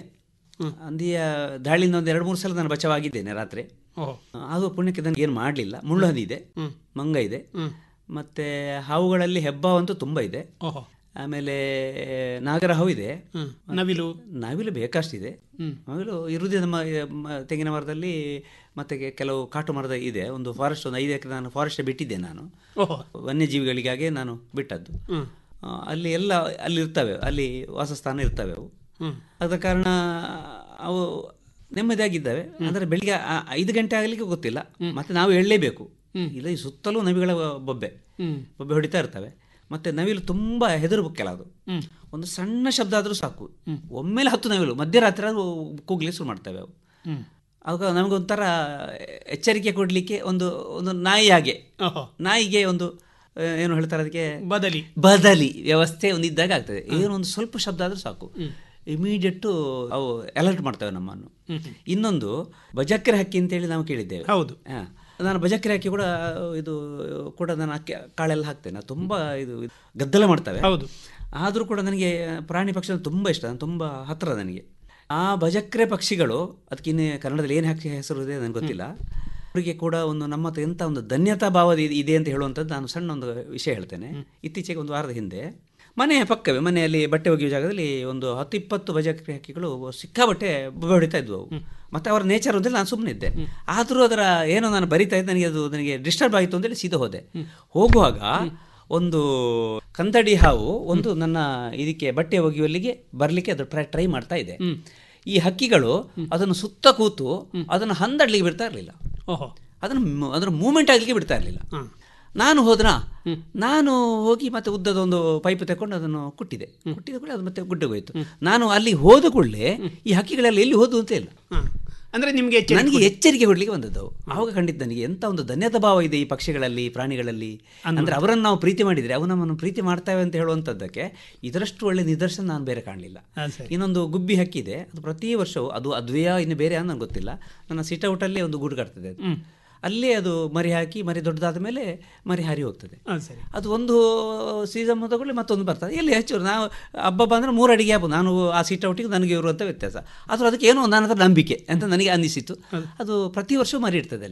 ಹಂದಿಯ ದಾಳಿಯಿಂದ ಒಂದು ಎರಡು ಮೂರು ಸಲ ನಾನು ಬಚಾವಾಗಿದ್ದೇನೆ ರಾತ್ರಿ ಓಹೋ ಅದು ಪುಣ್ಯಕ್ಕೆ ನನಗೆ ಏನು ಮಾಡಲಿಲ್ಲ ಮುಳ್ಳು ಹಂದಿ ಇದೆ ಮಂಗ ಇದೆ ಮತ್ತೆ ಹಾವುಗಳಲ್ಲಿ ಹೆಬ್ಬಾವಂತೂ ತುಂಬ ಇದೆ ಓಹೋ ಆಮೇಲೆ ನಾಗರ ಹಾವು ಇದೆ ನವಿಲು ನವಿಲು ಬೇಕಷ್ಟಿದೆ ನವಿಲು ಇರುವುದೇ ನಮ್ಮ ಮ- ತೆಂಗಿನ ಮರದಲ್ಲಿ ಮತ್ತೆ ಕೆ- ಕೆಲವು ಕಾಟು ಮರದ ಇದೆ ಒಂದು ಫಾರೆಸ್ಟ್ ಒಂದು ಐದು ಎಕರೆ ನಾನು ಫಾರೆಸ್ಟ್ ಬಿಟ್ಟಿದ್ದೆ ನಾನು ಓಹೋ ವನ್ಯಜೀವಿಗಳಿಗಾಗಿ ನಾನು ಬಿಟ್ಟದ್ದು ಆ, ಅಲ್ಲಿ ಎಲ್ಲ ಅಲ್ಲಿ ಇರ್ತವೆ ಅಲ್ಲಿ ವಾಸಸ್ಥಾನ ಇರ್ತವೆ ಅವು ಆದ ಕಾರಣ ಅವು ನೆಮ್ಮದಿಯಾಗಿದ್ದಾವೆ ಅಂದರೆ ಬೆಳಿಗ್ಗೆ ಆ- ಐದು ಗಂಟೆ ಆಗಲಿಕ್ಕೆ ಗೊತ್ತಿಲ್ಲ ಮತ್ತೆ ನಾವು ಎಳ್ಳಲೇಬೇಕು ಇಲ್ಲ ಈ ಸುತ್ತಲೂ ನವಿಗಳ ಬೊಬ್ಬೆ ಬೊಬ್ಬೆ ಹೊಡಿತಾ ಇರ್ತವೆ ಮತ್ತೆ ನವಿಲು ತುಂಬ ಹೆದರು ಬುಕ್ಕೆಲ್ಲ ಅದು ಒಂದು ಸಣ್ಣ ಶಬ್ದ ಆದರೂ ಸಾಕು ಒಮ್ಮೆಲೆ ಹತ್ತು ನವಿಲು ಮಧ್ಯರಾತ್ರಿ ಅದು ಕೂಗ್ಲಿಕ್ಕೆ ಶುರು ಮಾಡ್ತವೆ ಅವು ಆವಾಗ ನಮಗೊಂಥರ ಎಚ್ಚರಿಕೆ ಕೊಡಲಿಕ್ಕೆ ಒಂದು ಒಂದು ನಾಯಿ ಹಾಗೆ ನಾಯಿಗೆ ಒಂದು ಆ, ಏನು ಹೇಳ್ತಾರೆ ಅದಕ್ಕೆ ಬದಲಿ ಬದಲಿ ವ್ಯವಸ್ಥೆ ಒಂದು ಇದ್ದಾಗ ಆಗ್ತದೆ ಏನು ಒಂದು ಸ್ವಲ್ಪ ಶಬ್ದ ಆದರೂ ಸಾಕು ಇಮಿಡಿಯೇಟ್ ಅವು ಅಲರ್ಟ್ ಮಾಡ್ತವೆ ನಮ್ಮನ್ನು ಇನ್ನೊಂದು ಬಜಕ್ರೆ ಹಕ್ಕಿ ಅಂತೇಳಿ ನಾವು ಕೇಳಿದ್ದೇವೆ ಹೌದು ನಾನು ಬಜಕ್ರೆ ಹಕ್ಕಿ ಕೂಡ ಇದು ಕೂಡ ನಾನು ಅಕ್ಕಿ ಕಾಳೆಲ್ಲ ಹಾಕ್ತೇನೆ ಅದು ತುಂಬ ಇದು ಗದ್ದಲ ಮಾಡ್ತವೆ ಹೌದು ಆದರೂ ಕೂಡ ನನಗೆ ಪ್ರಾಣಿ ಪಕ್ಷಿ ಅಂದ್ರೆ ತುಂಬ ಇಷ್ಟ ತುಂಬ ಹತ್ತಿರ ನನಗೆ ಆ ಬಜಕ್ರೆ ಪಕ್ಷಿಗಳು ಅದಕ್ಕಿನ್ನು ಕನ್ನಡದಲ್ಲಿ ಏನು ಹಾಕಿ ಹೆಸರು ಇದೆ ನನಗೆ ಗೊತ್ತಿಲ್ಲ ಅವರಿಗೆ ಕೂಡ ಒಂದು ನಮ್ಮ ಹತ್ರ ಎಂಥ ಒಂದು ಧನ್ಯತಾ ಭಾವ ಇದೆ- ಇದೆ ಅಂತ ಹೇಳುವಂಥದ್ದು ನಾನು ಸಣ್ಣ ಒಂದು ವಿಷಯ ಹೇಳ್ತೇನೆ ಇತ್ತೀಚೆಗೆ ಒಂದು ವಾರದ ಹಿಂದೆ ಮನೆಯ ಪಕ್ಕವೇ ಮನೆಯಲ್ಲಿ ಬಟ್ಟೆ ಒಗೆಯುವ ಜಾಗದಲ್ಲಿ ಒಂದು ಹತ್ತು ಇಪ್ಪತ್ತು ಬಜಕ್ರೆ ಹಕ್ಕಿಗಳು ಸಿಕ್ಕಾಬಟ್ಟೆ ಬೊಬ್ಬೆ ಹೊಡಿತಾ ಇದ್ವು ಅವು ಮತ್ತೆ ಅವರ ನೇಚರ್ ಅಂತೇಳಿ ನಾನು ಸುಮ್ಮನೆ ಇದ್ದೆ ಆದರೂ ಅದರ ಏನೋ ನಾನು ಬರಿತಾ ಇದ್ದೆ ನನಗೆ ಅದು ನನಗೆ ಡಿಸ್ಟರ್ಬ್ ಆಯಿತು ಅಂತೇಳಿ ಸೀದಾ ಹೋದೆ ಹೋಗುವಾಗ ಒಂದು ಕಂದಡಿ ಹಾವು ಒಂದು ನನ್ನ ಇದಕ್ಕೆ ಬಟ್ಟೆ ಒಗೆಯುವಲ್ಲಿಗೆ ಬರಲಿಕ್ಕೆ ಅದು ಟ್ರೈ ಟ್ರೈ ಮಾಡ್ತಾ ಇದೆ ಈ ಹಕ್ಕಿಗಳು ಅದನ್ನು ಸುತ್ತ ಕೂತು ಅದನ್ನು ಹಂದಡ್ಲಿಕ್ಕೆ ಬಿಡ್ತಾ ಇರಲಿಲ್ಲ ಓಹೋ ಅದನ್ನು ಮ್- ಅದರ ಮೂಮೆಂಟ್ ಆಗಲಿಕ್ಕೆ ಬಿಡ್ತಾ ಇರಲಿಲ್ಲ ನಾನು ಹೋದ್ನಾ ನಾನು ಹೋಗಿ ಮತ್ತೆ ಉದ್ದದ ಒಂದು ಪೈಪ್ ತಗೊಂಡು ಅದನ್ನು ಕುಟ್ಟಿದೆ ಕುಟ್ಟಿದ ಕೂಡ ಅದು ಮತ್ತೆ ಗುಡ್ಡೆ ಹೋಯಿತು ನಾನು ಅಲ್ಲಿ ಹೋದ ಕೂಡಲೇ ಈ ಹಕ್ಕಿಗಳೆಲ್ಲ ಎಲ್ಲಿ ಹೋದು ಅಂತ ಇಲ್ಲ ಅಂದ್ರೆ ನಿಮ್ಗೆ ಎಚ್ಚರಿಕೆ ನನಗೆ ಕೊಡಿ. ಎಚ್ಚರಿಕೆ ಕೊಡ್ಲಿಕ್ಕೆ ಬಂದದ್ದು ಅವು. ಆವಾಗ ಖಂಡಿತ ನನಗೆ ಎಂತ ಒಂದು ಧನ್ಯತಾ ಭಾವ ಇದೆ ಈ ಪಕ್ಷಿಗಳಲ್ಲಿ ಪ್ರಾಣಿಗಳಲ್ಲಿ ಅಂದ್ರೆ ಅವರನ್ನು ನಾವು ಪ್ರೀತಿ ಮಾಡಿದ್ರೆ ಅವು ನಮ್ಮನ್ನು ಪ್ರೀತಿ ಮಾಡ್ತವೆ ಅಂತ ಹೇಳುವಂಥದ್ದಕ್ಕೆ ಇದರಷ್ಟು ಒಳ್ಳೆ ನಿದರ್ಶನ ನಾನು ಬೇರೆ ಕಾಣಲಿಲ್ಲ ಹಾ, ಸರಿ. ಇನ್ನೊಂದು ಗುಬ್ಬಿ ಹಕ್ಕಿದೆ ಅದು ಪ್ರತಿ ವರ್ಷವೂ ಅದು ಅದ್ವಯ ಇನ್ನು ಬೇರೆ ನನಗೆ ಗೊತ್ತಿಲ್ಲ ನನ್ನ ಸಿಟೌಟಲ್ಲೇ ಒಂದು ಗೂಡು ಕಟ್ತದೆ ಅದು ಅಲ್ಲೇ ಅದು ಮರಿ ಹಾಕಿ ಮರಿ ದೊಡ್ಡದಾದ ಮೇಲೆ ಮರಿ ಹಾರಿ ಹೋಗ್ತದೆ ಹಾ, ಸರಿ ಅದು ಒಂದು ಸೀಸನ್ ತಗೊಳ್ಳಿ ಮತ್ತೊಂದು ಬರ್ತದೆ ಎಲ್ಲಿ ಹೆಚ್ಚು ನಾವು ಹಬ್ಬ ಬಂದರೆ ಮೂರು ಅಡಿಗೆ ಹಬ್ಬ ನಾನು ಆ ಸೀಟ್ ಔಟಿಗೆ ನನಗೆ ಇರುವಂಥ ವ್ಯತ್ಯಾಸ ಆದರೂ ಅದಕ್ಕೆ ಏನೋ ನನ್ನ ಹತ್ರ ನಂಬಿಕೆ ಅಂತ ನನಗೆ ಅನ್ನಿಸಿತು ಅದು ಪ್ರತಿ ವರ್ಷವೂ ಮರಿ ಇರ್ತದೆ ಅಲ್ಲಿ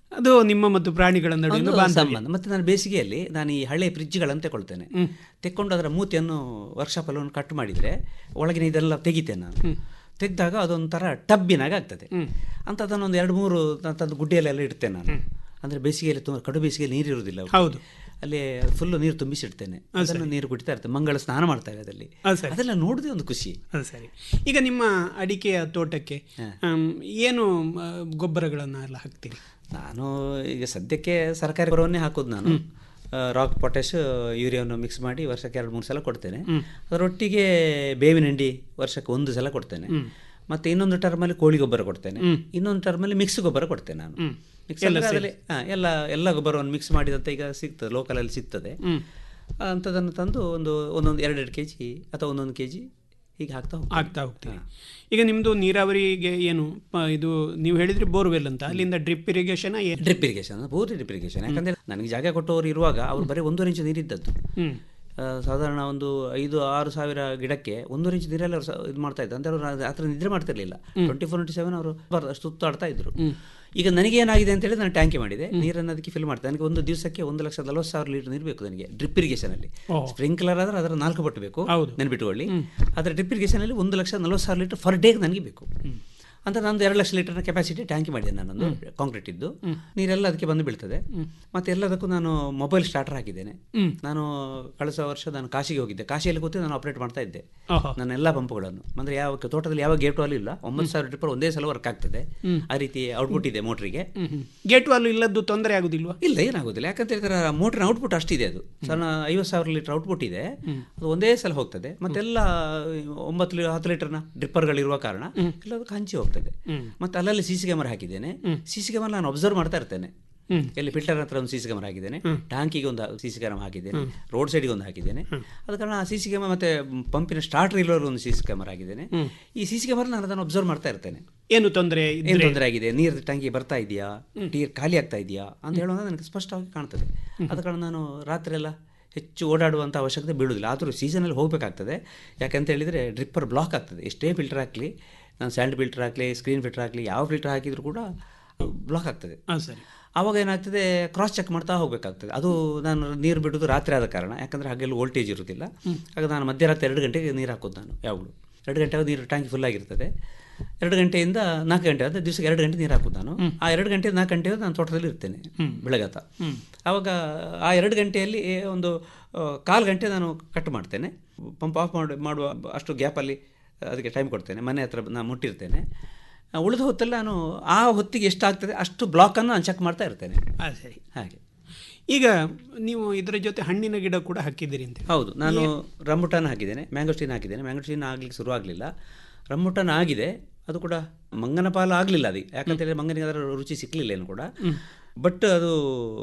ಅದು ನಿಮ್ಮ ಮತ್ತು ಪ್ರಾಣಿಗಳ ನಡುವಿನ ಒಂದು ಬಾಂಧವ್ಯ ಸಂಬಂಧ ಮತ್ತೆ ನಾನು ಬೇಸಿಗೆಯಲ್ಲಿ ನಾನು ಈ ಹಳೆ ಫ್ರಿಡ್ಜ್ಗಳನ್ನು ತಗೊಳ್ತೇನೆ ತೆಕ್ಕೊಂಡು ಅದರ ಮೂತಿಯನ್ನು ವರ್ಕ್ಶಾಪಲ್ಲಿ ಒಂದು ಕಟ್ ಮಾಡಿದರೆ ಒಳಗಿನ ಇದೆಲ್ಲ ತೆಗಿತೇನೆ ನಾನು ತೆಗೆದಾಗ ಅದೊಂಥರ ಟಬ್ಬಿನಾಗ ಆಗ್ತದೆ ಅಂತ ಅದನ್ನು ಒಂದು ಎರಡು ಮೂರು ತ- ತಂದು ಗುಡ್ಡೆಯಲ್ಲೆಲ್ಲ ಇಡ್ತೇನೆ ನಾನು ಅಂದರೆ ಬೇಸಿಗೆಯಲ್ಲಿ ತುಂಬ ಕಡು ಬೇಸಿಗೆಯಲ್ಲಿ ನೀರು ಇರುವುದಿಲ್ಲ ಅವಕ್ಕೆ. ಹೌದು. ಅಲ್ಲಿ ಫುಲ್ಲು ನೀರು ತುಂಬಿಸಿಡ್ತೇನೆ ಅದನ್ನು ನೀರು ಕುಡಿತಾ ಇರ್ತೇನೆ ಮಂಗಳ ಸ್ನಾನ ಮಾಡ್ತಾರೆ ಅದರಲ್ಲಿ ಅದು ಸರಿ. ಅದೆಲ್ಲ ನೋಡಿದೆ ಒಂದು ಖುಷಿ ಅದು ಸರಿ ಈಗ ನಿಮ್ಮ ಅಡಿಕೆಯ ತೋಟಕ್ಕೆ ಆಮ್, ಏನು ಆ, ಗೊಬ್ಬರಗಳನ್ನ ಎಲ್ಲ ಹಾಕ್ತೀರಿ ನಾನು ಈಗ ಸದ್ಯಕ್ಕೆ ಸರ್ಕಾರಿ ಗೊಬ್ಬರವನ್ನೇ ಹಾಕೋದು ನಾನು ರಾಕ್ ಪೊಟ್ಯಾಶ್ ಯೂರಿಯಾವನ್ನು ಮಿಕ್ಸ್ ಮಾಡಿ ವರ್ಷಕ್ಕೆ ಎರಡು ಮೂರು ಸಲ ಕೊಡ್ತೇನೆ ಅದರೊಟ್ಟಿಗೆ ಬೇವಿನ ಹಿಂಡಿ ವರ್ಷಕ್ಕೆ ಒಂದು ಸಲ ಕೊಡ್ತೇನೆ ಮತ್ತೆ ಇನ್ನೊಂದು ಟರ್ಮಲ್ಲಿ ಕೋಳಿ ಗೊಬ್ಬರ ಕೊಡ್ತೇನೆ ಇನ್ನೊಂದು ಟರ್ಮಲ್ಲಿ ಮಿಕ್ಸ್ ಗೊಬ್ಬರ ಕೊಡ್ತೇನೆ ನಾನು ಮಿಕ್ಸ್ ಎಲ್ಲ ಅದರಲ್ಲಿ ಹಾ, ಎಲ್ಲ ಎಲ್ಲ ಗೊಬ್ಬರವನ್ನು ಮಿಕ್ಸ್ ಮಾಡಿದಂತ ಈಗ ಸಿಗ್ತದೆ ಲೋಕಲಲ್ಲಿ ಸಿಗ್ತದೆ ಅಂಥದ್ದನ್ನು ತಂದು ಒಂದು ಒಂದೊಂದು ಎರಡೆರಡು ಕೆ ಜಿ ಅಥವಾ ಒಂದೊಂದು ಕೆ ಜಿ ಹೀಗೆ ಹಾಕ್ತಾ ಹೋಗ್ತೇನೆ. ಆಗ್ತಾ ಹೋಗ್ತೀವಿ ಈಗ ನಿಮ್ದು ನೀರಾವರಿಗೆ ಏನು ಪ- ಇದು ನೀವು ಹೇಳಿದ್ರಿ ಬೋರ್ವೆಲ್ ಅಂತ ಅಲ್ಲಿಂದ ಡ್ರಿಪ್ ಇರಿಗೇಷನ್ ಡ್ರಿಪ್ ಇರಿಗೇಷನ್ ಪೂರ್ತಿ ಡ್ರಿಪ್ ಇರಿಗೇಷನ್ ಯಾಕಂದ್ರೆ ನನಗೆ ಜಾಗ ಕೊಟ್ಟವರು ಇರುವಾಗ ಅವ್ರು ಬರೀ ಒಂದೂವರೆ ಇಂಚು ನೀರಿದ್ದದ್ದು ಹ್ಮ್ ಆ, ಸಾಧಾರಣ ಒಂದು ಐದು ಆರು ಸಾವಿರ ಗಿಡಕ್ಕೆ ಒಂದೂವರೆ ಇಂಚು ನೀರಲ್ಲಿ ಅವರು ಇದು ಮಾಡ್ತಾ ಇದ್ರು ಅಂದ್ರೆ ಅವರು ಆ ಥರ ನಿದ್ರೆ ಮಾಡ್ತಿರ್ಲಿಲ್ಲ ಟ್ವೆಂಟಿ ಫೋರ್ ಇಂಟು ಸೆವೆನ್ ಅವರು ಸುತ್ತಾಡ್ತಾ ಇದ್ರು ಈಗ ನನಗೆ ಏನಾಗಿದೆ ಅಂತ ಹೇಳಿ ನಾನು ಟ್ಯಾಂಕಿ ಮಾಡಿದೆ ನೀರನ್ನು ಅದಕ್ಕೆ ಫಿಲ್ ಮಾಡ್ತೇನೆ ನನಗೆ ಒಂದು ದಿವಸಕ್ಕೆ ಒಂದು ಲಕ್ಷ ನಲವತ್ತು ಸಾವಿರ ಲೀಟರ್ ನೀರು ಬೇಕು ನನಗೆ ಡ್ರಿಪ್ ಇರಿಗೇಷನ್ ಅಲ್ಲಿ ಓ. ಸ್ಪ್ರಿಂಕ್ಲರ್ ಆದ್ರೆ ಅದರ ನಾಲ್ಕು ಪಟ್ಟು ಬೇಕು ಹೌದು. ನೆನ್ಪಿಟ್ಕೊಳ್ಳಿ ಆದರೆ ಡ್ರಿಪ್ ಇರಿಗೇಷನ್ ಅಲ್ಲಿ ಒಂದು ಲಕ್ಷ ನಲವತ್ತು ಸಾವಿರ ಲೀಟರ್ ಫರ್ ಡೇಗೆ ನನಗೆ ಬೇಕು ಅಂತ ನಂದು ಎರಡು ಲಕ್ಷ ಲೀಟರ್ನ ಕೆಪಾಸಿಟಿ ಟ್ಯಾಂಕಿ ಮಾಡಿದೆ ನಾನೊಂದು ಕಾಂಕ್ರೀಟ್ ಇದ್ದು ನೀರೆಲ್ಲ ಅದಕ್ಕೆ ಬಂದು ಬೀಳ್ತದೆ ಮತ್ತೆ ಎಲ್ಲದಕ್ಕೂ ನಾನು ಮೊಬೈಲ್ ಸ್ಟಾರ್ಟರ್ ಹಾಕಿದ್ದೇನೆ ನಾನು ಕಳೆದ ವರ್ಷ ನಾನು ಕಾಶಿಗೆ ಹೋಗಿದ್ದೆ ಕಾಶಿಯಲ್ಲಿ ಕೂತು ನಾನು ಆಪರೇಟ್ ಮಾಡ್ತಾ ಇದ್ದೆ ಓಹೋ. ನನ್ನ ಎಲ್ಲ ಪಂಪ್ಗಳನ್ನು ಅಂದ್ರೆ ಯಾವ ತೋಟದಲ್ಲಿ ಯಾವ ಗೇಟ್ ವಾಲ್ ಇಲ್ಲ ಒಂಬತ್ತು ಸಾವಿರ ಡ್ರಿಪ್ಪರ್ ಒಂದೇ ಸಲ ವರ್ಕ್ ಆಗ್ತದೆ ಆ ರೀತಿ ಔಟ್ಪುಟ್ ಇದೆ ಮೋಟ್ರಿಗೆ ಗೇಟ್ ವಾಲ್ ಇಲ್ಲದ್ದು ತೊಂದರೆ ಆಗುದಿಲ್ವಾ ಇಲ್ಲ ಏನಾಗೋದಿಲ್ಲ ಯಾಕಂತ ಹೇಳಿದ್ರೆ ಮೋಟ್ರಿನ ಔಟ್ಪುಟ್ ಅಷ್ಟಿದೆ ಅದು ಸಣ್ಣ ಐವತ್ತು ಸಾವಿರ ಲೀಟರ್ ಔಟ್ಪುಟ್ ಇದೆ ಅದು ಒಂದೇ ಸಲ ಹೋಗ್ತದೆ ಮತ್ತೆಲ್ಲ ಒಂಬತ್ತು ಲೀ- ಹತ್ತು ಲೀಟರ್ನ ಡ್ರಿಪ್ಪರ್ಗಳಿರುವ ಕಾರಣ ಎಲ್ಲದಕ್ಕೆ ಹಂಚಿ ಹೋಗ್ತದೆ ಮತ್ತೆ ಅಲ್ಲಲ್ಲಿ ಸಿ ಸಿ ಕ್ಯಾಮರಾ ಹಾಕಿದ್ದೇನೆ ಸಿ ಸಿ ಕ್ಯಾಮರಾ ನಾನು ಅಬ್ಸರ್ವ್ ಮಾಡ್ತಾ ಇರ್ತೇನೆ ಎಲ್ಲಿ ಫಿಲ್ಟರ್ ಹತ್ರ ಒಂದು ಸಿ ಸಿ ಕ್ಯಾಮರಾ ಹಾಕಿದ್ದೇನೆ ಟ್ಯಾಂಕಿಗೆ ಒಂದು ಸಿ ಸಿ ಕ್ಯಾಮರಾ ಹಾಕಿದ್ದೇನೆ ರೋಡ್ ಸೈಡ್ಗೆ ಒಂದು ಹಾಕಿದ್ದೇನೆ ಅದ ಕಾರಣ ಆ ಸಿ ಸಿ ಕ್ಯಾಮರಾ ಮತ್ತೆ ಪಂಪಿನ ಸ್ಟಾರ್ಟರ್ ಇರೋರು ಒಂದು ಸಿ ಸಿ ಕ್ಯಾಮರಾ ಹಾಕಿದ್ದೇನೆ ಈ ಸಿ ಸಿ ಕ್ಯಾಮರಾ ನಾನು ಅದನ್ನು ಅಬ್ಸರ್ವ್ ಮಾಡ್ತಾ ಇರ್ತೇನೆ ಏನು ತೊಂದರೆ ಏನು ತೊಂದರೆ ಆಗಿದೆ ನೀರು ಟ್ಯಾಂಕಿ ಬರ್ತಾ ಇದೆಯಾ ನೀರು ಖಾಲಿ ಆಗ್ತಾ ಇದೆಯಾ ಅಂತ ಹೇಳುವಾಗ ನನಗೆ ಸ್ಪಷ್ಟವಾಗಿ ಕಾಣ್ತದೆ ಆದ ಕಾರಣ ನಾನು ರಾತ್ರಿ ಎಲ್ಲ ಹೆಚ್ಚು ಓಡಾಡುವಂಥ ಅವಶ್ಯಕತೆ ಬೀಳುವುದಿಲ್ಲ ಆದರೂ ಸೀಸನಲ್ಲಿ ಹೋಗಬೇಕಾಗ್ತದೆ ಯಾಕಂತ ಹೇಳಿದರೆ ಡ್ರಿಪ್ಪರ್ ಬ್ಲಾಕ್ ಆಗ್ತದೆ ಎಷ್ಟೇ ಫಿಲ್ಟರ್ ಹಾಕಲಿ ನಾನು ಸ್ಯಾಂಡ್ ಫಿಲ್ಟರ್ ಹಾಕಲಿ ಸ್ಕ್ರೀನ್ ಫಿಲ್ಟರ್ ಹಾಕಲಿ ಯಾವ ಫಿಲ್ಟರ್ ಹಾಕಿದರೂ ಕೂಡ ಬ್ಲಾಕ್ ಆಗ್ತದೆ ಹಾಂ ಸರಿ ಆವಾಗ ಏನಾಗ್ತದೆ ಕ್ರಾಸ್ ಚೆಕ್ ಮಾಡ್ತಾ ಹೋಗಬೇಕಾಗ್ತದೆ ಅದು ನಾನು ನೀರು ಬಿಡೋದು ರಾತ್ರಿ ಆದ ಕಾರಣ ಯಾಕಂದರೆ ಹಾಗೆಲ್ಲ ವೋಲ್ಟೇಜ್ ಇರೋದಿಲ್ಲ ಆಗ ನಾನು ಮಧ್ಯರಾತ್ರಿ ಎರಡು ಗಂಟೆಗೆ ನೀರು ಹಾಕೋದು ನಾನು ಯಾವಾಗಲೂ ಎರಡು ಗಂಟೆ ನೀರು ಟ್ಯಾಂಕಿ ಫುಲ್ ಆಗಿರ್ತದೆ ಎರಡು ಗಂಟೆಯಿಂದ ನಾಲ್ಕು ಗಂಟೆ ಅಂದರೆ ದಿವಸಕ್ಕೆ ಎರಡು ಗಂಟೆ ನೀರು ಹಾಕೋದು ನಾನು ಆ ಎರಡು ಗಂಟೆ ನಾಲ್ಕು ಗಂಟೆ ನಾನು ತೋಟದಲ್ಲಿ ಇರ್ತೇನೆ ಬೆಳಗಾತ ಆವಾಗ ಆ ಎರಡು ಗಂಟೆಯಲ್ಲಿ ಒಂದು ಆ, ಕಾಲು ಗಂಟೆ ನಾನು ಕಟ್ ಮಾಡ್ತೇನೆ ಪಂಪ್ ಆಫ್ ಮಾಡಿ ಮಾಡುವ ಅಷ್ಟು ಗ್ಯಾಪಲ್ಲಿ ಅದಕ್ಕೆ ಟೈಮ್ ಕೊಡ್ತೇನೆ ಮನೆ ಹತ್ರ ನಾನು ಮುಟ್ಟಿರ್ತೇನೆ ಆ, ಉಳಿದ ಹೊತ್ತಲ್ಲಿ ನಾನು ಆ ಹೊತ್ತಿಗೆ ಎಷ್ಟಾಗ್ತದೆ ಅಷ್ಟು ಬ್ಲಾಕನ್ನು ನಾನು ಚೆಕ್ ಮಾಡ್ತಾ ಇರ್ತೇನೆ ಹಾಂ ಸರಿ ಹಾಗೆ ಈಗ ನೀವು ಇದರ ಜೊತೆ ಹಣ್ಣಿನ ಗಿಡ ಕೂಡ ಹಾಕಿದ್ದೀರಿ ಅಂತ ಹೌದು ನಾನು ರಂಬುಟಾನ್ ಹಾಕಿದ್ದೇನೆ ಮ್ಯಾಂಗೋಸ್ಟೀನ್ ಹಾಕಿದ್ದೇನೆ ಮ್ಯಾಂಗೋಸ್ಟೀನ್ ಆಗ್ಲಿಕ್ಕೆ ಶುರು ಆಗಲಿಲ್ಲ ರಂಬುಟಾನ್ ಆಗಿದೆ ಅದು ಕೂಡ ಮಂಗನ ಪಾಲು ಆಗಲಿಲ್ಲ ಅದು ಯಾಕಂತ ಹೇಳಿದ್ರೆ ಮಂಗನಿಗೆ ಅದರ ರುಚಿ ಸಿಕ್ಕಲಿಲ್ಲ ಏನು ಕೂಡ ಬಟ್ ಅದು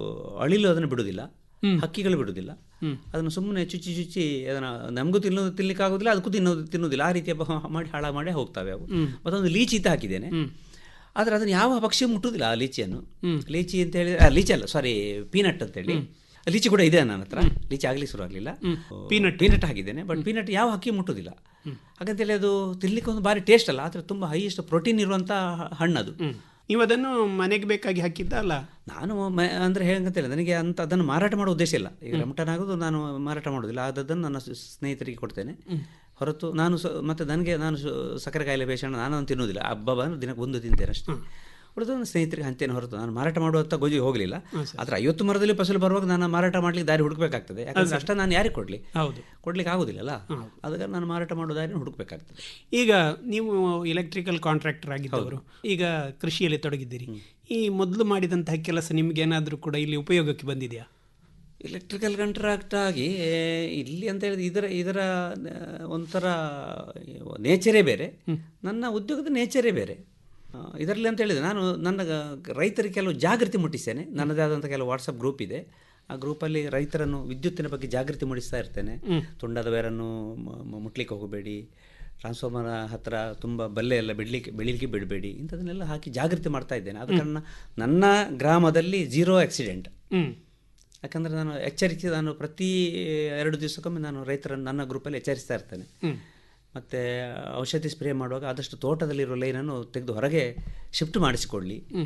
ಅಳಿಲು ಅದನ್ನು ಬಿಡುವುದಿಲ್ಲ ಹಕ್ಕಿಗಳು ಬಿಡುವುದಿಲ್ಲ ಅದನ್ನು ಸುಮ್ಮನೆ ಚುಚ್ಚಿ ಚುಚ್ಚಿ ಅದನ್ನು ನಮಗೂ ತಿನ್ನೋದು ತಿನ್ಲಿಕ್ಕೆ ಆಗೋದಿಲ್ಲ ಅದಕ್ಕೂ ತಿನ್ನೋದು ತಿನ್ನೋದಿಲ್ಲ ಆ ರೀತಿಯ ಬ- ಮಾಡಿ ಹಾಳ ಮಾಡಿ ಹೋಗ್ತವೆ ಅವು ಮತ್ತೊಂದು ಲೀಚಿ ಅಂತ ಹಾಕಿದ್ದೇನೆ ಆದರೆ ಅದನ್ನು ಯಾವ ಪಕ್ಷಿಯೂ ಮುಟ್ಟುವುದಿಲ್ಲ ಆ ಲೀಚಿಯನ್ನು ಲೀಚಿ ಅಂತ ಹೇಳಿದ್ರೆ ಆ, ಲೀಚಿ ಅಲ್ಲ ಸಾರಿ ಪೀನಟ್ ಅಂತೇಳಿ ಲೀಚಿ ಕೂಡ ಇದೆ ನನ್ನ ಹತ್ರ ಲೀಚಿ ಆಗಲಿ ಶುರು ಆಗಲಿಲ್ಲ ಪೀನಟ್ ಪೀನಟ್ ಹಾಕಿದ್ದೇನೆ ಬಟ್ ಪೀನಟ್ ಯಾವ ಹಕ್ಕಿ ಮುಟ್ಟುವುದಿಲ್ಲ ಹಾಗಂತೇಳಿ ಅದು ತಿನ್ಲಿಕ್ಕೆ ಒಂದು ಬಾರಿ ಟೇಸ್ಟ್ ಅಲ್ಲ ಆದರೆ ತುಂಬ ಹೈಯೆಸ್ಟ್ ಪ್ರೋಟೀನ್ ಇರುವಂಥ ಹಣ್ಣು ಅದು ನೀವು ಅದನ್ನು ಮನೆಗೆ ಬೇಕಾಗಿ ಹಾಕಿದ್ದ ಅಲ್ಲ ನಾನು ಮ- ಅಂದ್ರೆ ಹೇಗಂತೇಳಿ ನನಗೆ ಅಂತ ಅದನ್ನು ಮಾರಾಟ ಮಾಡೋ ಉದ್ದೇಶ ಇಲ್ಲ ಈಗ ರಮಟನ್ ಆಗೋದು ನಾನು ಮಾರಾಟ ಮಾಡೋದಿಲ್ಲ ಅದನ್ನು ನನ್ನ ಸ್- ಸ್ನೇಹಿತರಿಗೆ ಕೊಡ್ತೇನೆ ಹೊರತು ನಾನು ಸ ಮತ್ತೆ ನನಗೆ ನಾನು ಸ- ಸಕ್ಕರೆ ಕಾಯಿಲೆ ಪೇಷಂಟ್ ನಾನು ಅದನ್ನು ತಿನ್ನೋದಿಲ್ಲ ಹಬ್ಬ ಬಂದ್ರೆ ದಿನಕ್ಕೆ ಒಂದು ತಿಂತೇನೆ ಅಷ್ಟೇ ಉಳಿದು ನನ್ನ ಸ್ನೇಹಿತರಿಗೆ ಹಂತೇನೆ ಹೊರತು ನಾನು ಮಾರಾಟ ಮಾಡುವಂಥ ಗೋಜಿಗೆ ಹೋಗಲಿಲ್ಲ ಆದರೆ ಐವತ್ತು ಮರದಲ್ಲಿ ಫಸಲು ಬರುವಾಗ ನಾನು ಮಾರಾಟ ಮಾಡ್ಲಿಕ್ಕೆ ದಾರಿ ಹುಡುಕಬೇಕಾಗ್ತದೆ ಯಾಕಂದ್ರೆ ಅಷ್ಟ ನಾನು ಯಾರಿಗೆ ಕೊಡಲಿ ಹೌದು ಕೊಡ್ಲಿಕ್ಕೆ ಆಗೋದಿಲ್ಲಲ್ಲ ಅದಕ್ಕೆ ನಾನು ಮಾರಾಟ ಮಾಡೋ ದಾರಿ ಹುಡುಕಬೇಕಾಗ್ತದೆ ಈಗ ನೀವು ಇಲೆಕ್ಟ್ರಿಕಲ್ ಕಾಂಟ್ರಾಕ್ಟರ್ ಆಗಿದ್ದವರು ಈಗ ಕೃಷಿಯಲ್ಲಿ ತೊಡಗಿದ್ದೀರಿ ಈ ಮೊದಲು ಮಾಡಿದಂತಹ ಕೆಲಸ ನಿಮ್ಗೆ ಏನಾದರೂ ಕೂಡ ಇಲ್ಲಿ ಉಪಯೋಗಕ್ಕೆ ಬಂದಿದೆಯಾ ಎಲೆಕ್ಟ್ರಿಕಲ್ ಕಾಂಟ್ರಾಕ್ಟ್ ಆಗಿ ಇಲ್ಲಿ ಅಂತ ಹೇಳಿದ್ರೆ ಇದರ ಇದರ ಆ, ಒಂಥರ ನೇಚರೇ ಬೇರೆ ನನ್ನ ಉದ್ಯೋಗದ ನೇಚರೇ ಬೇರೆ ಆ, ಇದರಲ್ಲಿ ಅಂತ ಹೇಳಿದ್ರೆ ನಾನು ನನ್ನ ಗ- ರೈತರಿಗೆ ಕೆಲವು ಜಾಗೃತಿ ಮುಟ್ಟಿಸ್ತೇನೆ ನನ್ನದೇ ಆದಂಥ ಕೆಲವು ವಾಟ್ಸಪ್ ಗ್ರೂಪ್ ಇದೆ ಆ ಗ್ರೂಪಲ್ಲಿ ರೈತರನ್ನು ವಿದ್ಯುತ್ತಿನ ಬಗ್ಗೆ ಜಾಗೃತಿ ಮೂಡಿಸ್ತಾ ಇರ್ತೇನೆ ತುಂಡದ ಬೇರನ್ನು ಮ- ಮ- ಮುಟ್ಲಿಕ್ಕೆ ಹೋಗಬೇಡಿ ಟ್ರಾನ್ಸ್ಫಾರ್ಮರ್ ಹತ್ರ ತುಂಬ ಬಲ್ಲೆ ಎಲ್ಲ ಬಿಡಲಿಕ್ಕೆ ಬೆಳಿಲಿಕ್ಕೆ ಬಿಡಬೇಡಿ ಇಂಥದನ್ನೆಲ್ಲ ಹಾಕಿ ಜಾಗೃತಿ ಮಾಡ್ತಾ ಇದ್ದೇನೆ ಆದ ಕಾರಣ ನನ್ನ ಗ್ರಾಮದಲ್ಲಿ ಜೀರೋ ಆಕ್ಸಿಡೆಂಟ್ ಹ್ಮ್ ಯಾಕಂದರೆ ನಾನು ಎಚ್ಚರಿಕೆ ನಾನು ಪ್ರತಿ ಎರಡು ದಿವಸಕ್ಕೊಮ್ಮೆ ನಾನು ರೈತರನ್ನು ನನ್ನ ಗ್ರೂಪಲ್ಲಿ ಎಚ್ಚರಿಸ್ತಾ ಇರ್ತೇನೆ ಹ್ಮ್. ಮತ್ತು ಔಷಧಿ ಸ್ಪ್ರೇ ಮಾಡುವಾಗ ಆದಷ್ಟು ತೋಟದಲ್ಲಿರೋ ಲೈನನ್ನು ತೆಗೆದು ಹೊರಗೆ ಶಿಫ್ಟ್ ಮಾಡಿಸಿಕೊಳ್ಳಿ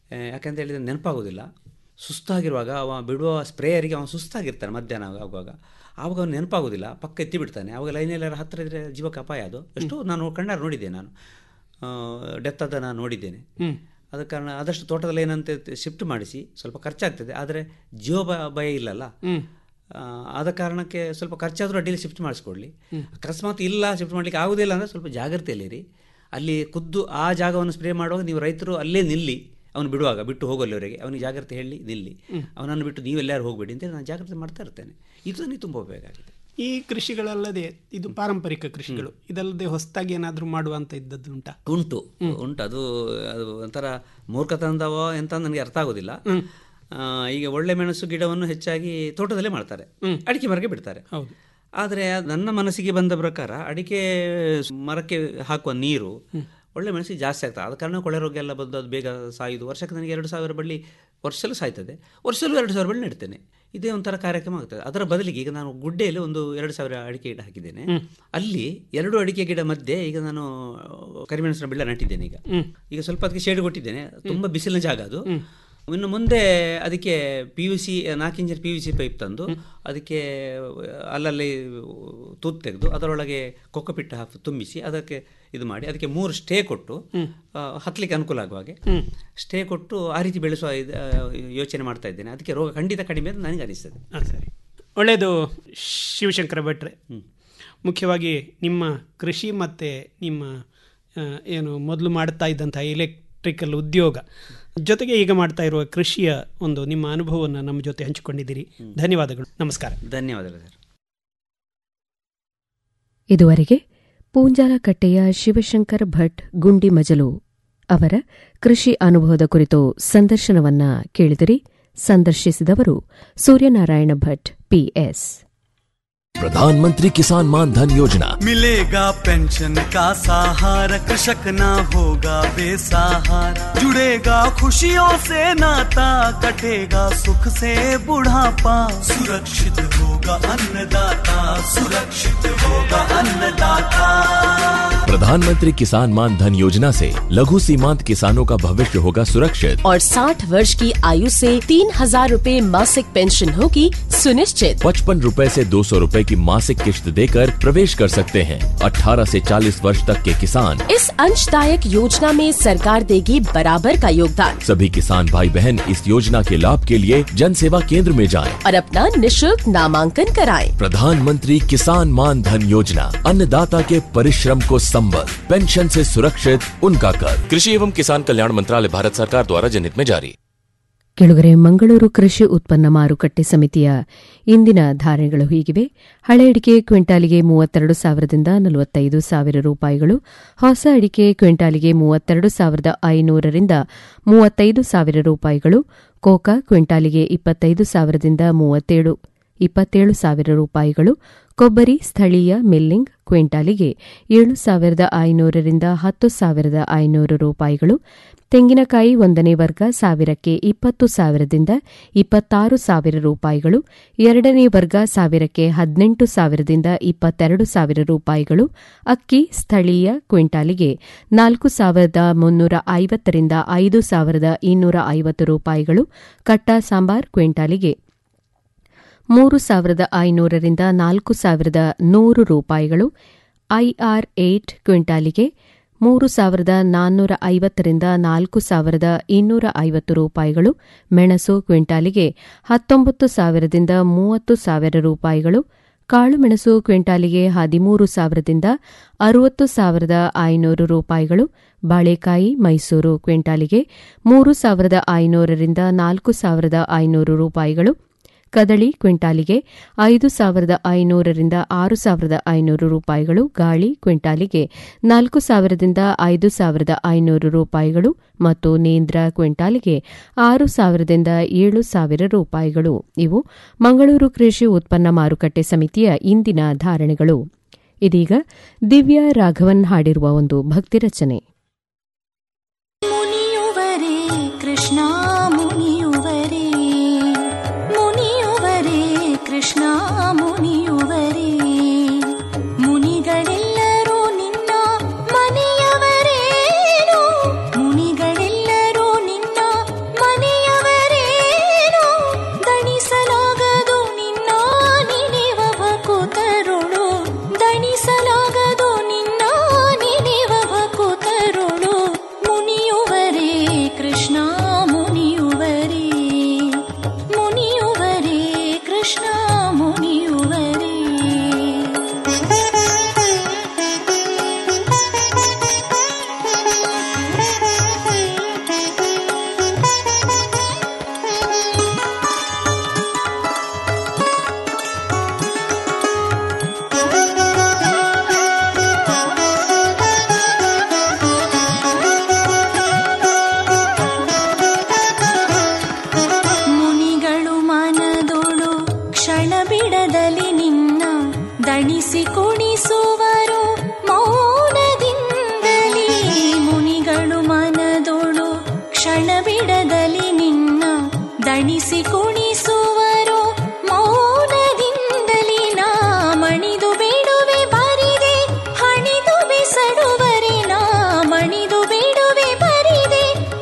ಆ, ಯಾಕಂತ ಹೇಳಿದರೆ ನೆನಪಾಗೋದಿಲ್ಲ ಸುಸ್ತಾಗಿರುವಾಗ ಅವ ಬಿಡುವ ಸ್ಪ್ರೇಯರಿಗೆ ಅವನು ಸುಸ್ತಾಗಿರ್ತಾನೆ ಮಧ್ಯಾಹ್ನ ಆಗುವಾಗ ಆವಾಗ ಅವನು ನೆನಪಾಗೋದಿಲ್ಲ ಪಕ್ಕ ಎತ್ತಿ ಬಿಡ್ತಾನೆ ಆವಾಗ ಲೈನೆಲ್ಲ ಹತ್ತಿರ ಇದ್ದರೆ ಜೀವಕ್ಕೆ ಅಪಾಯ ಅದು ಎಷ್ಟೋ ನಾನು ಕಣ್ಣಾರೆ ನೋಡಿದ್ದೆ ನಾನು ಡೆತ್ ಅದ ನಾನು ನೋಡಿದ್ದೇನೆ ಆದ ಕಾರಣ ಆದಷ್ಟು ತೋಟದಲ್ಲಿ ಏನಂತ ಶಿಫ್ಟ್ ಮಾಡಿಸಿ ಸ್ವಲ್ಪ ಖರ್ಚಾಗ್ತದೆ ಆದರೆ ಜೀವ ಭ- ಭಯ ಇಲ್ಲಲ್ಲ ಆ, ಆದ ಕಾರಣಕ್ಕೆ ಸ್ವಲ್ಪ ಖರ್ಚಾದರೂ ಅಡ್ಡಿಯಲ್ಲಿ ಶಿಫ್ಟ್ ಮಾಡಿಸ್ಕೊಡ್ಲಿ ಅಕಸ್ಮಾತ್ ಇಲ್ಲ ಶಿಫ್ಟ್ ಮಾಡಲಿಕ್ಕೆ ಆಗೋದಿಲ್ಲ ಅಂದರೆ ಸ್ವಲ್ಪ ಜಾಗ್ರತೆಯಲ್ಲಿರಿ ಅಲ್ಲಿ ಖುದ್ದು ಆ ಜಾಗವನ್ನು ಸ್ಪ್ರೇ ಮಾಡುವಾಗ ನೀವು ರೈತರು ಅಲ್ಲೇ ನಿಲ್ಲಿ ಅವನು ಬಿಡುವಾಗ ಬಿಟ್ಟು ಹೋಗಲ್ಲವರೆಗೆ ಅವನಿಗೆ ಜಾಗ್ರತೆ ಹೇಳಿ ನಿಲ್ಲಿ ಅವನನ್ನು ಬಿಟ್ಟು ನೀವು ಎಲ್ಲರೂ ಹೋಗಬೇಡಿ ಅಂತೇಳಿ ನಾನು ಜಾಗ್ರತೆ ಮಾಡ್ತಾ ಇರ್ತೇನೆ ಇದು ನನಗೆ ತುಂಬ ಉಪಯೋಗ ಈ ಕೃಷಿಗಳಲ್ಲದೆ ಇದು ಪಾರಂಪರಿಕ ಕೃಷಿಗಳು ಇದಲ್ಲದೆ ಹೊಸದಾಗಿ ಏನಾದರೂ ಮಾಡುವಂತ ಇದ್ದದ್ದು ಉಂಟಾ ಉಂಟು ಉಂಟು ಅದು ಅದು ಒಂಥರ ಮೂರ್ಖತನದವ ಎಂತ ನನಗೆ ಅರ್ಥ ಆಗೋದಿಲ್ಲ ಆ, ಈಗ ಒಳ್ಳೆ ಮೆಣಸು ಗಿಡವನ್ನು ಹೆಚ್ಚಾಗಿ ತೋಟದಲ್ಲೇ ಮಾಡ್ತಾರೆ ಅಡಿಕೆ ಮರಕ್ಕೆ ಬಿಡ್ತಾರೆ ಹೌದು ಆದರೆ ನನ್ನ ಮನಸ್ಸಿಗೆ ಬಂದ ಪ್ರಕಾರ ಅಡಿಕೆ ಮರಕ್ಕೆ ಹಾಕುವ ನೀರು ಒಳ್ಳೆ ಮೆಣಸಿಗೆ ಜಾಸ್ತಿ ಆಗ್ತದೆ ಆದ ಕಾರಣ ಕೊಳೆ ರೋಗ ಎಲ್ಲ ಬಂದು ಅದು ಬೇಗ ಸಾಯುದು ವರ್ಷಕ್ಕೆ ನನಗೆ ಎರಡು ಸಾವಿರ ಬಳ್ಳಿ ವರ್ಷಲ್ಲೂ ಸಾಯ್ತದೆ ವರ್ಷಲ್ಲೂ ಎರಡು ಸಾವಿರ ಬಳ್ಳಿ ನೆಡ್ತೇನೆ ಇದೇ ಒಂಥರ ಕಾರ್ಯಕ್ರಮ ಆಗ್ತದೆ ಅದರ ಬದಲಿಗೆ ಈಗ ನಾನು ಗುಡ್ಡೆಯಲ್ಲಿ ಒಂದು ಎರಡು ಸಾವಿರ ಅಡಿಕೆ ಗಿಡ ಹಾಕಿದ್ದೇನೆ ಅಲ್ಲಿ ಎರಡು ಅಡಿಕೆ ಗಿಡ ಮಧ್ಯೆ ಈಗ ನಾನು ಕರಿಮೆಣಸಿನ ಬೆಳ್ಳ ನಟ್ಟಿದ್ದೇನೆ ಈಗ ಈಗ ಸ್ವಲ್ಪ ಅದಕ್ಕೆ ಶೇಡ್ ಕೊಟ್ಟಿದ್ದೇನೆ ತುಂಬ ಬಿಸಿಲಿನ ಜಾಗ ಅದು ಇನ್ನು ಮುಂದೆ ಅದಕ್ಕೆ ಪಿ ಯು ಸಿ ನಾಲ್ಕು ಇಂಚಿನ ಪಿ ಯು ಸಿ ಪೈಪ್ ತಂದು ಅದಕ್ಕೆ ಅಲ್ಲಲ್ಲಿ ತೂತು ತೆಗೆದು ಅದರೊಳಗೆ ಕೊಕ್ಕಪಿಟ್ಟ ಹಾಕಿ ತುಂಬಿಸಿ ಅದಕ್ಕೆ ಇದು ಮಾಡಿ ಅದಕ್ಕೆ ಮೂರು ಸ್ಟೇ ಕೊಟ್ಟು ಆ, ಹತ್ತಲಿಕ್ಕೆ ಅನುಕೂಲ ಆಗುವ ಹಾಗೆ ಸ್ಟೇ ಕೊಟ್ಟು ಆ ರೀತಿ ಬೆಳೆಸುವ ಇದು, ಆ, ಯೋಚನೆ ಮಾಡ್ತಾ ಇದ್ದೇನೆ ಅದಕ್ಕೆ ರೋಗ ಖಂಡಿತ ಕಡಿಮೆ ಅಂತ ನನಗೆ ಅನಿಸ್ತದೆ ಹಾಂ ಸರಿ ಒಳ್ಳೆಯದು ಶಿವಶಂಕರ ಭಟ್ರೆ ಮುಖ್ಯವಾಗಿ ನಿಮ್ಮ ಕೃಷಿ ಮತ್ತು ನಿಮ್ಮ ಆ, ಏನು ಮೊದಲು ಮಾಡ್ತಾ ಇದ್ದಂಥ ಎಲೆಕ್ಟ್ರಿಕಲ್ ಉದ್ಯೋಗ ಜೊತೆಗೆ ಈಗ ಮಾಡ್ತಾ ಇರುವ ಕೃಷಿಯ ಒಂದು ನಿಮ್ಮ ಅನುಭವವನ್ನು ನಮ್ಮ ಜೊತೆ ಹಂಚಿಕೊಂಡಿದ್ದೀರಿ ಧನ್ಯವಾದಗಳು ನಮಸ್ಕಾರ ಧನ್ಯವಾದಗಳು ಸರ್ ಇದುವರೆಗೆ ಪೂಂಜಾಲಕಟ್ಟೆಯ ಶಿವಶಂಕರ್ ಭಟ್ ಗುಂಡಿ ಮಜಲು ಅವರ ಕೃಷಿ ಅನುಭವದ ಕುರಿತು ಸಂದರ್ಶನವನ್ನ ಕೇಳಿದಿರಿ ಸಂದರ್ಶಿಸಿದವರು ಸೂರ್ಯನಾರಾಯಣ ಭಟ್ ಪಿಎಸ್ प्रधानमंत्री किसान मान धन योजना मिलेगा पेंशन का सहारा कृषक ना होगा बेसहारा जुड़ेगा खुशियों से नाता कटेगा सुख से बुढ़ापा सुरक्षित होगा अन्नदाता सुरक्षित होगा अन्नदाता प्रधानमंत्री किसान मान धन योजना से लघु सीमांत किसानों का भविष्य होगा सुरक्षित और 60 वर्ष की आयु से तीन हजार रूपए मासिक पेंशन होगी सुनिश्चित पचपन रूपए से दो सौ रूपए की मासिक किश्त देकर प्रवेश कर सकते हैं 18 से 40 वर्ष तक के किसान इस अंशदायक योजना में सरकार देगी बराबर का योगदान सभी किसान भाई बहन इस योजना के लाभ के लिए जन सेवा केंद्र में जाएं। और अपना निशुल्क नामांकन कराएं। प्रधानमंत्री किसान मान धन योजना अन्नदाता के परिश्रम को संबल पेंशन से सुरक्षित उनका कर कृषि एवं किसान कल्याण मंत्रालय भारत सरकार द्वारा जनहित में जारी ಕೆಳಗರೆ ಮಂಗಳೂರು ಕೃಷಿ ಉತ್ಪನ್ನ ಮಾರುಕಟ್ಟೆ ಸಮಿತಿಯ ಇಂದಿನ ಧಾರಣೆಗಳು ಹೀಗಿವೆ ಹಳೆ ಅಡಿಕೆ ಕ್ವಿಂಟಾಲಿಗೆ ಮೂವತ್ತೆರಡು ಸಾವಿರದಿಂದ ನಲವತ್ತೈದು ಸಾವಿರ ರೂಪಾಯಿಗಳು ಹೊಸ ಅಡಿಕೆ ಕ್ವಿಂಟಾಲಿಗೆ ಮೂವತ್ತೆರಡು ಸಾವಿರದ ಐನೂರರಿಂದ ಮೂವತ್ತೈದು ಸಾವಿರ ರೂಪಾಯಿಗಳು ಕೋಕಾ ಕ್ವಿಂಟಾಲಿಗೆ ಇಪ್ಪತ್ತೈದು ಸಾವಿರದಿಂದ ಮೂವತ್ತೇಳು ಇಪ್ಪತ್ತೇಳು ಸಾವಿರ ರೂಪಾಯಿಗಳು ಕೊಬ್ಬರಿ ಸ್ಥಳೀಯ ಮಿಲ್ಲಿಂಗ್ ಕ್ವಿಂಟಾಲಿಗೆ ಏಳು ಸಾವಿರದ ಐನೂರರಿಂದ ಹತ್ತು ಸಾವಿರದ ಐನೂರು ರೂಪಾಯಿಗಳು ತೆಂಗಿನಕಾಯಿ ಒಂದನೇ ವರ್ಗ ಸಾವಿರಕ್ಕೆ ಇಪ್ಪತ್ತು ಸಾವಿರದಿಂದ ಇಪ್ಪತ್ತಾರು ಸಾವಿರ ರೂಪಾಯಿಗಳು ಎರಡನೇ ವರ್ಗ ಸಾವಿರಕ್ಕೆ ಹದಿನೆಂಟು ಸಾವಿರದಿಂದ ಇಪ್ಪತ್ತೆರಡು ಸಾವಿರ ರೂಪಾಯಿಗಳು ಅಕ್ಕಿ ಸ್ಥಳೀಯ ಕ್ವಿಂಟಾಲಿಗೆ ನಾಲ್ಕು ಸಾವಿರದ ಮುನ್ನೂರ ಐವತ್ತರಿಂದ ಐದು ಸಾವಿರದ ಇನ್ನೂರ ಐವತ್ತು ರೂಪಾಯಿಗಳು ಕಟ್ಟ ಸಾಂಬಾರ್ ಕ್ವಿಂಟಾಲಿಗೆ ಮೂರು ಸಾವಿರದ ಐನೂರರಿಂದ ನಾಲ್ಕು ಸಾವಿರದ ನೂರು ರೂಪಾಯಿಗಳು ಐಆರ್ ಏಟ್ ಕ್ವಿಂಟಾಲಿಗೆ ಮೂರು ಸಾವಿರದ ನಾನ್ನೂರ ಐವತ್ತರಿಂದ ನಾಲ್ಕು ಸಾವಿರದ ಇನ್ನೂರ ಐವತ್ತು ರೂಪಾಯಿಗಳು ಮೆಣಸು ಕ್ವಿಂಟಾಲಿಗೆ ಹತ್ತೊಂಬತ್ತು ಸಾವಿರದಿಂದ ಮೂವತ್ತು ಸಾವಿರ ರೂಪಾಯಿಗಳು ಕಾಳುಮೆಣಸು ಕ್ವಿಂಟಾಲಿಗೆ ಹದಿಮೂರು ಸಾವಿರದಿಂದ ಅರುವತ್ತು ಸಾವಿರದ ಐನೂರು ರೂಪಾಯಿಗಳು ಬಾಳೆಕಾಯಿ ಮೈಸೂರು ಕ್ವಿಂಟಾಲಿಗೆ ಮೂರು ಸಾವಿರದ ಐನೂರರಿಂದ ನಾಲ್ಕು ಸಾವಿರದ ಐನೂರು ರೂಪಾಯಿಗಳು ಕದಳಿ ಕ್ವಿಂಟಾಲಿಗೆ ಐದು ಸಾವಿರದ ಐನೂರರಿಂದ ಆರು ಸಾವಿರದ ಐನೂರು ರೂಪಾಯಿಗಳು ಗಾಳಿ ಕ್ವಿಂಟಾಲಿಗೆ ನಾಲ್ಕು ಸಾವಿರದಿಂದ ಐದು ಸಾವಿರದ ಐನೂರು ರೂಪಾಯಿಗಳು ಮತ್ತು ನೇಂದ್ರ ಕ್ವಿಂಟಾಲಿಗೆ ಆರು ಸಾವಿರದಿಂದ ಏಳು ಸಾವಿರ ರೂಪಾಯಿಗಳು ಇವು ಮಂಗಳೂರು ಕೃಷಿ ಉತ್ಪನ್ನ ಮಾರುಕಟ್ಟೆ ಸಮಿತಿಯ ಇಂದಿನ ಧಾರಣೆಗಳು ಇದೀಗ ದಿವ್ಯಾ ರಾಘವನ್ ಹಾಡಿರುವ ಒಂದು ಭಕ್ತಿ ರಚನೆ ಮುನಿಯುವರೇ ಕೃಷ್ಣ ಮುನಿಯುವರೇ ಮುನಿಯುವರೇ ಕೃಷ್ಣ ಮುನಿಯುವರೇ ಮುನಿಗಳೆಲ್ಲರೂ ನಿನ್ನ ಮನೆಯವರೇನು ಮುನಿಗಳೆಲ್ಲರೂ ನಿನ್ನ ತಣಿಸಿ ಕುಣಿಸುವರು ಮೌನದಿಂದಲೇ ಮುನಿಗಳು ಮನದೋಳು ಕ್ಷಣ ಬಿಡದಲಿ ನಿನ್ನ ದಣಿಸಿ ಕುಣಿ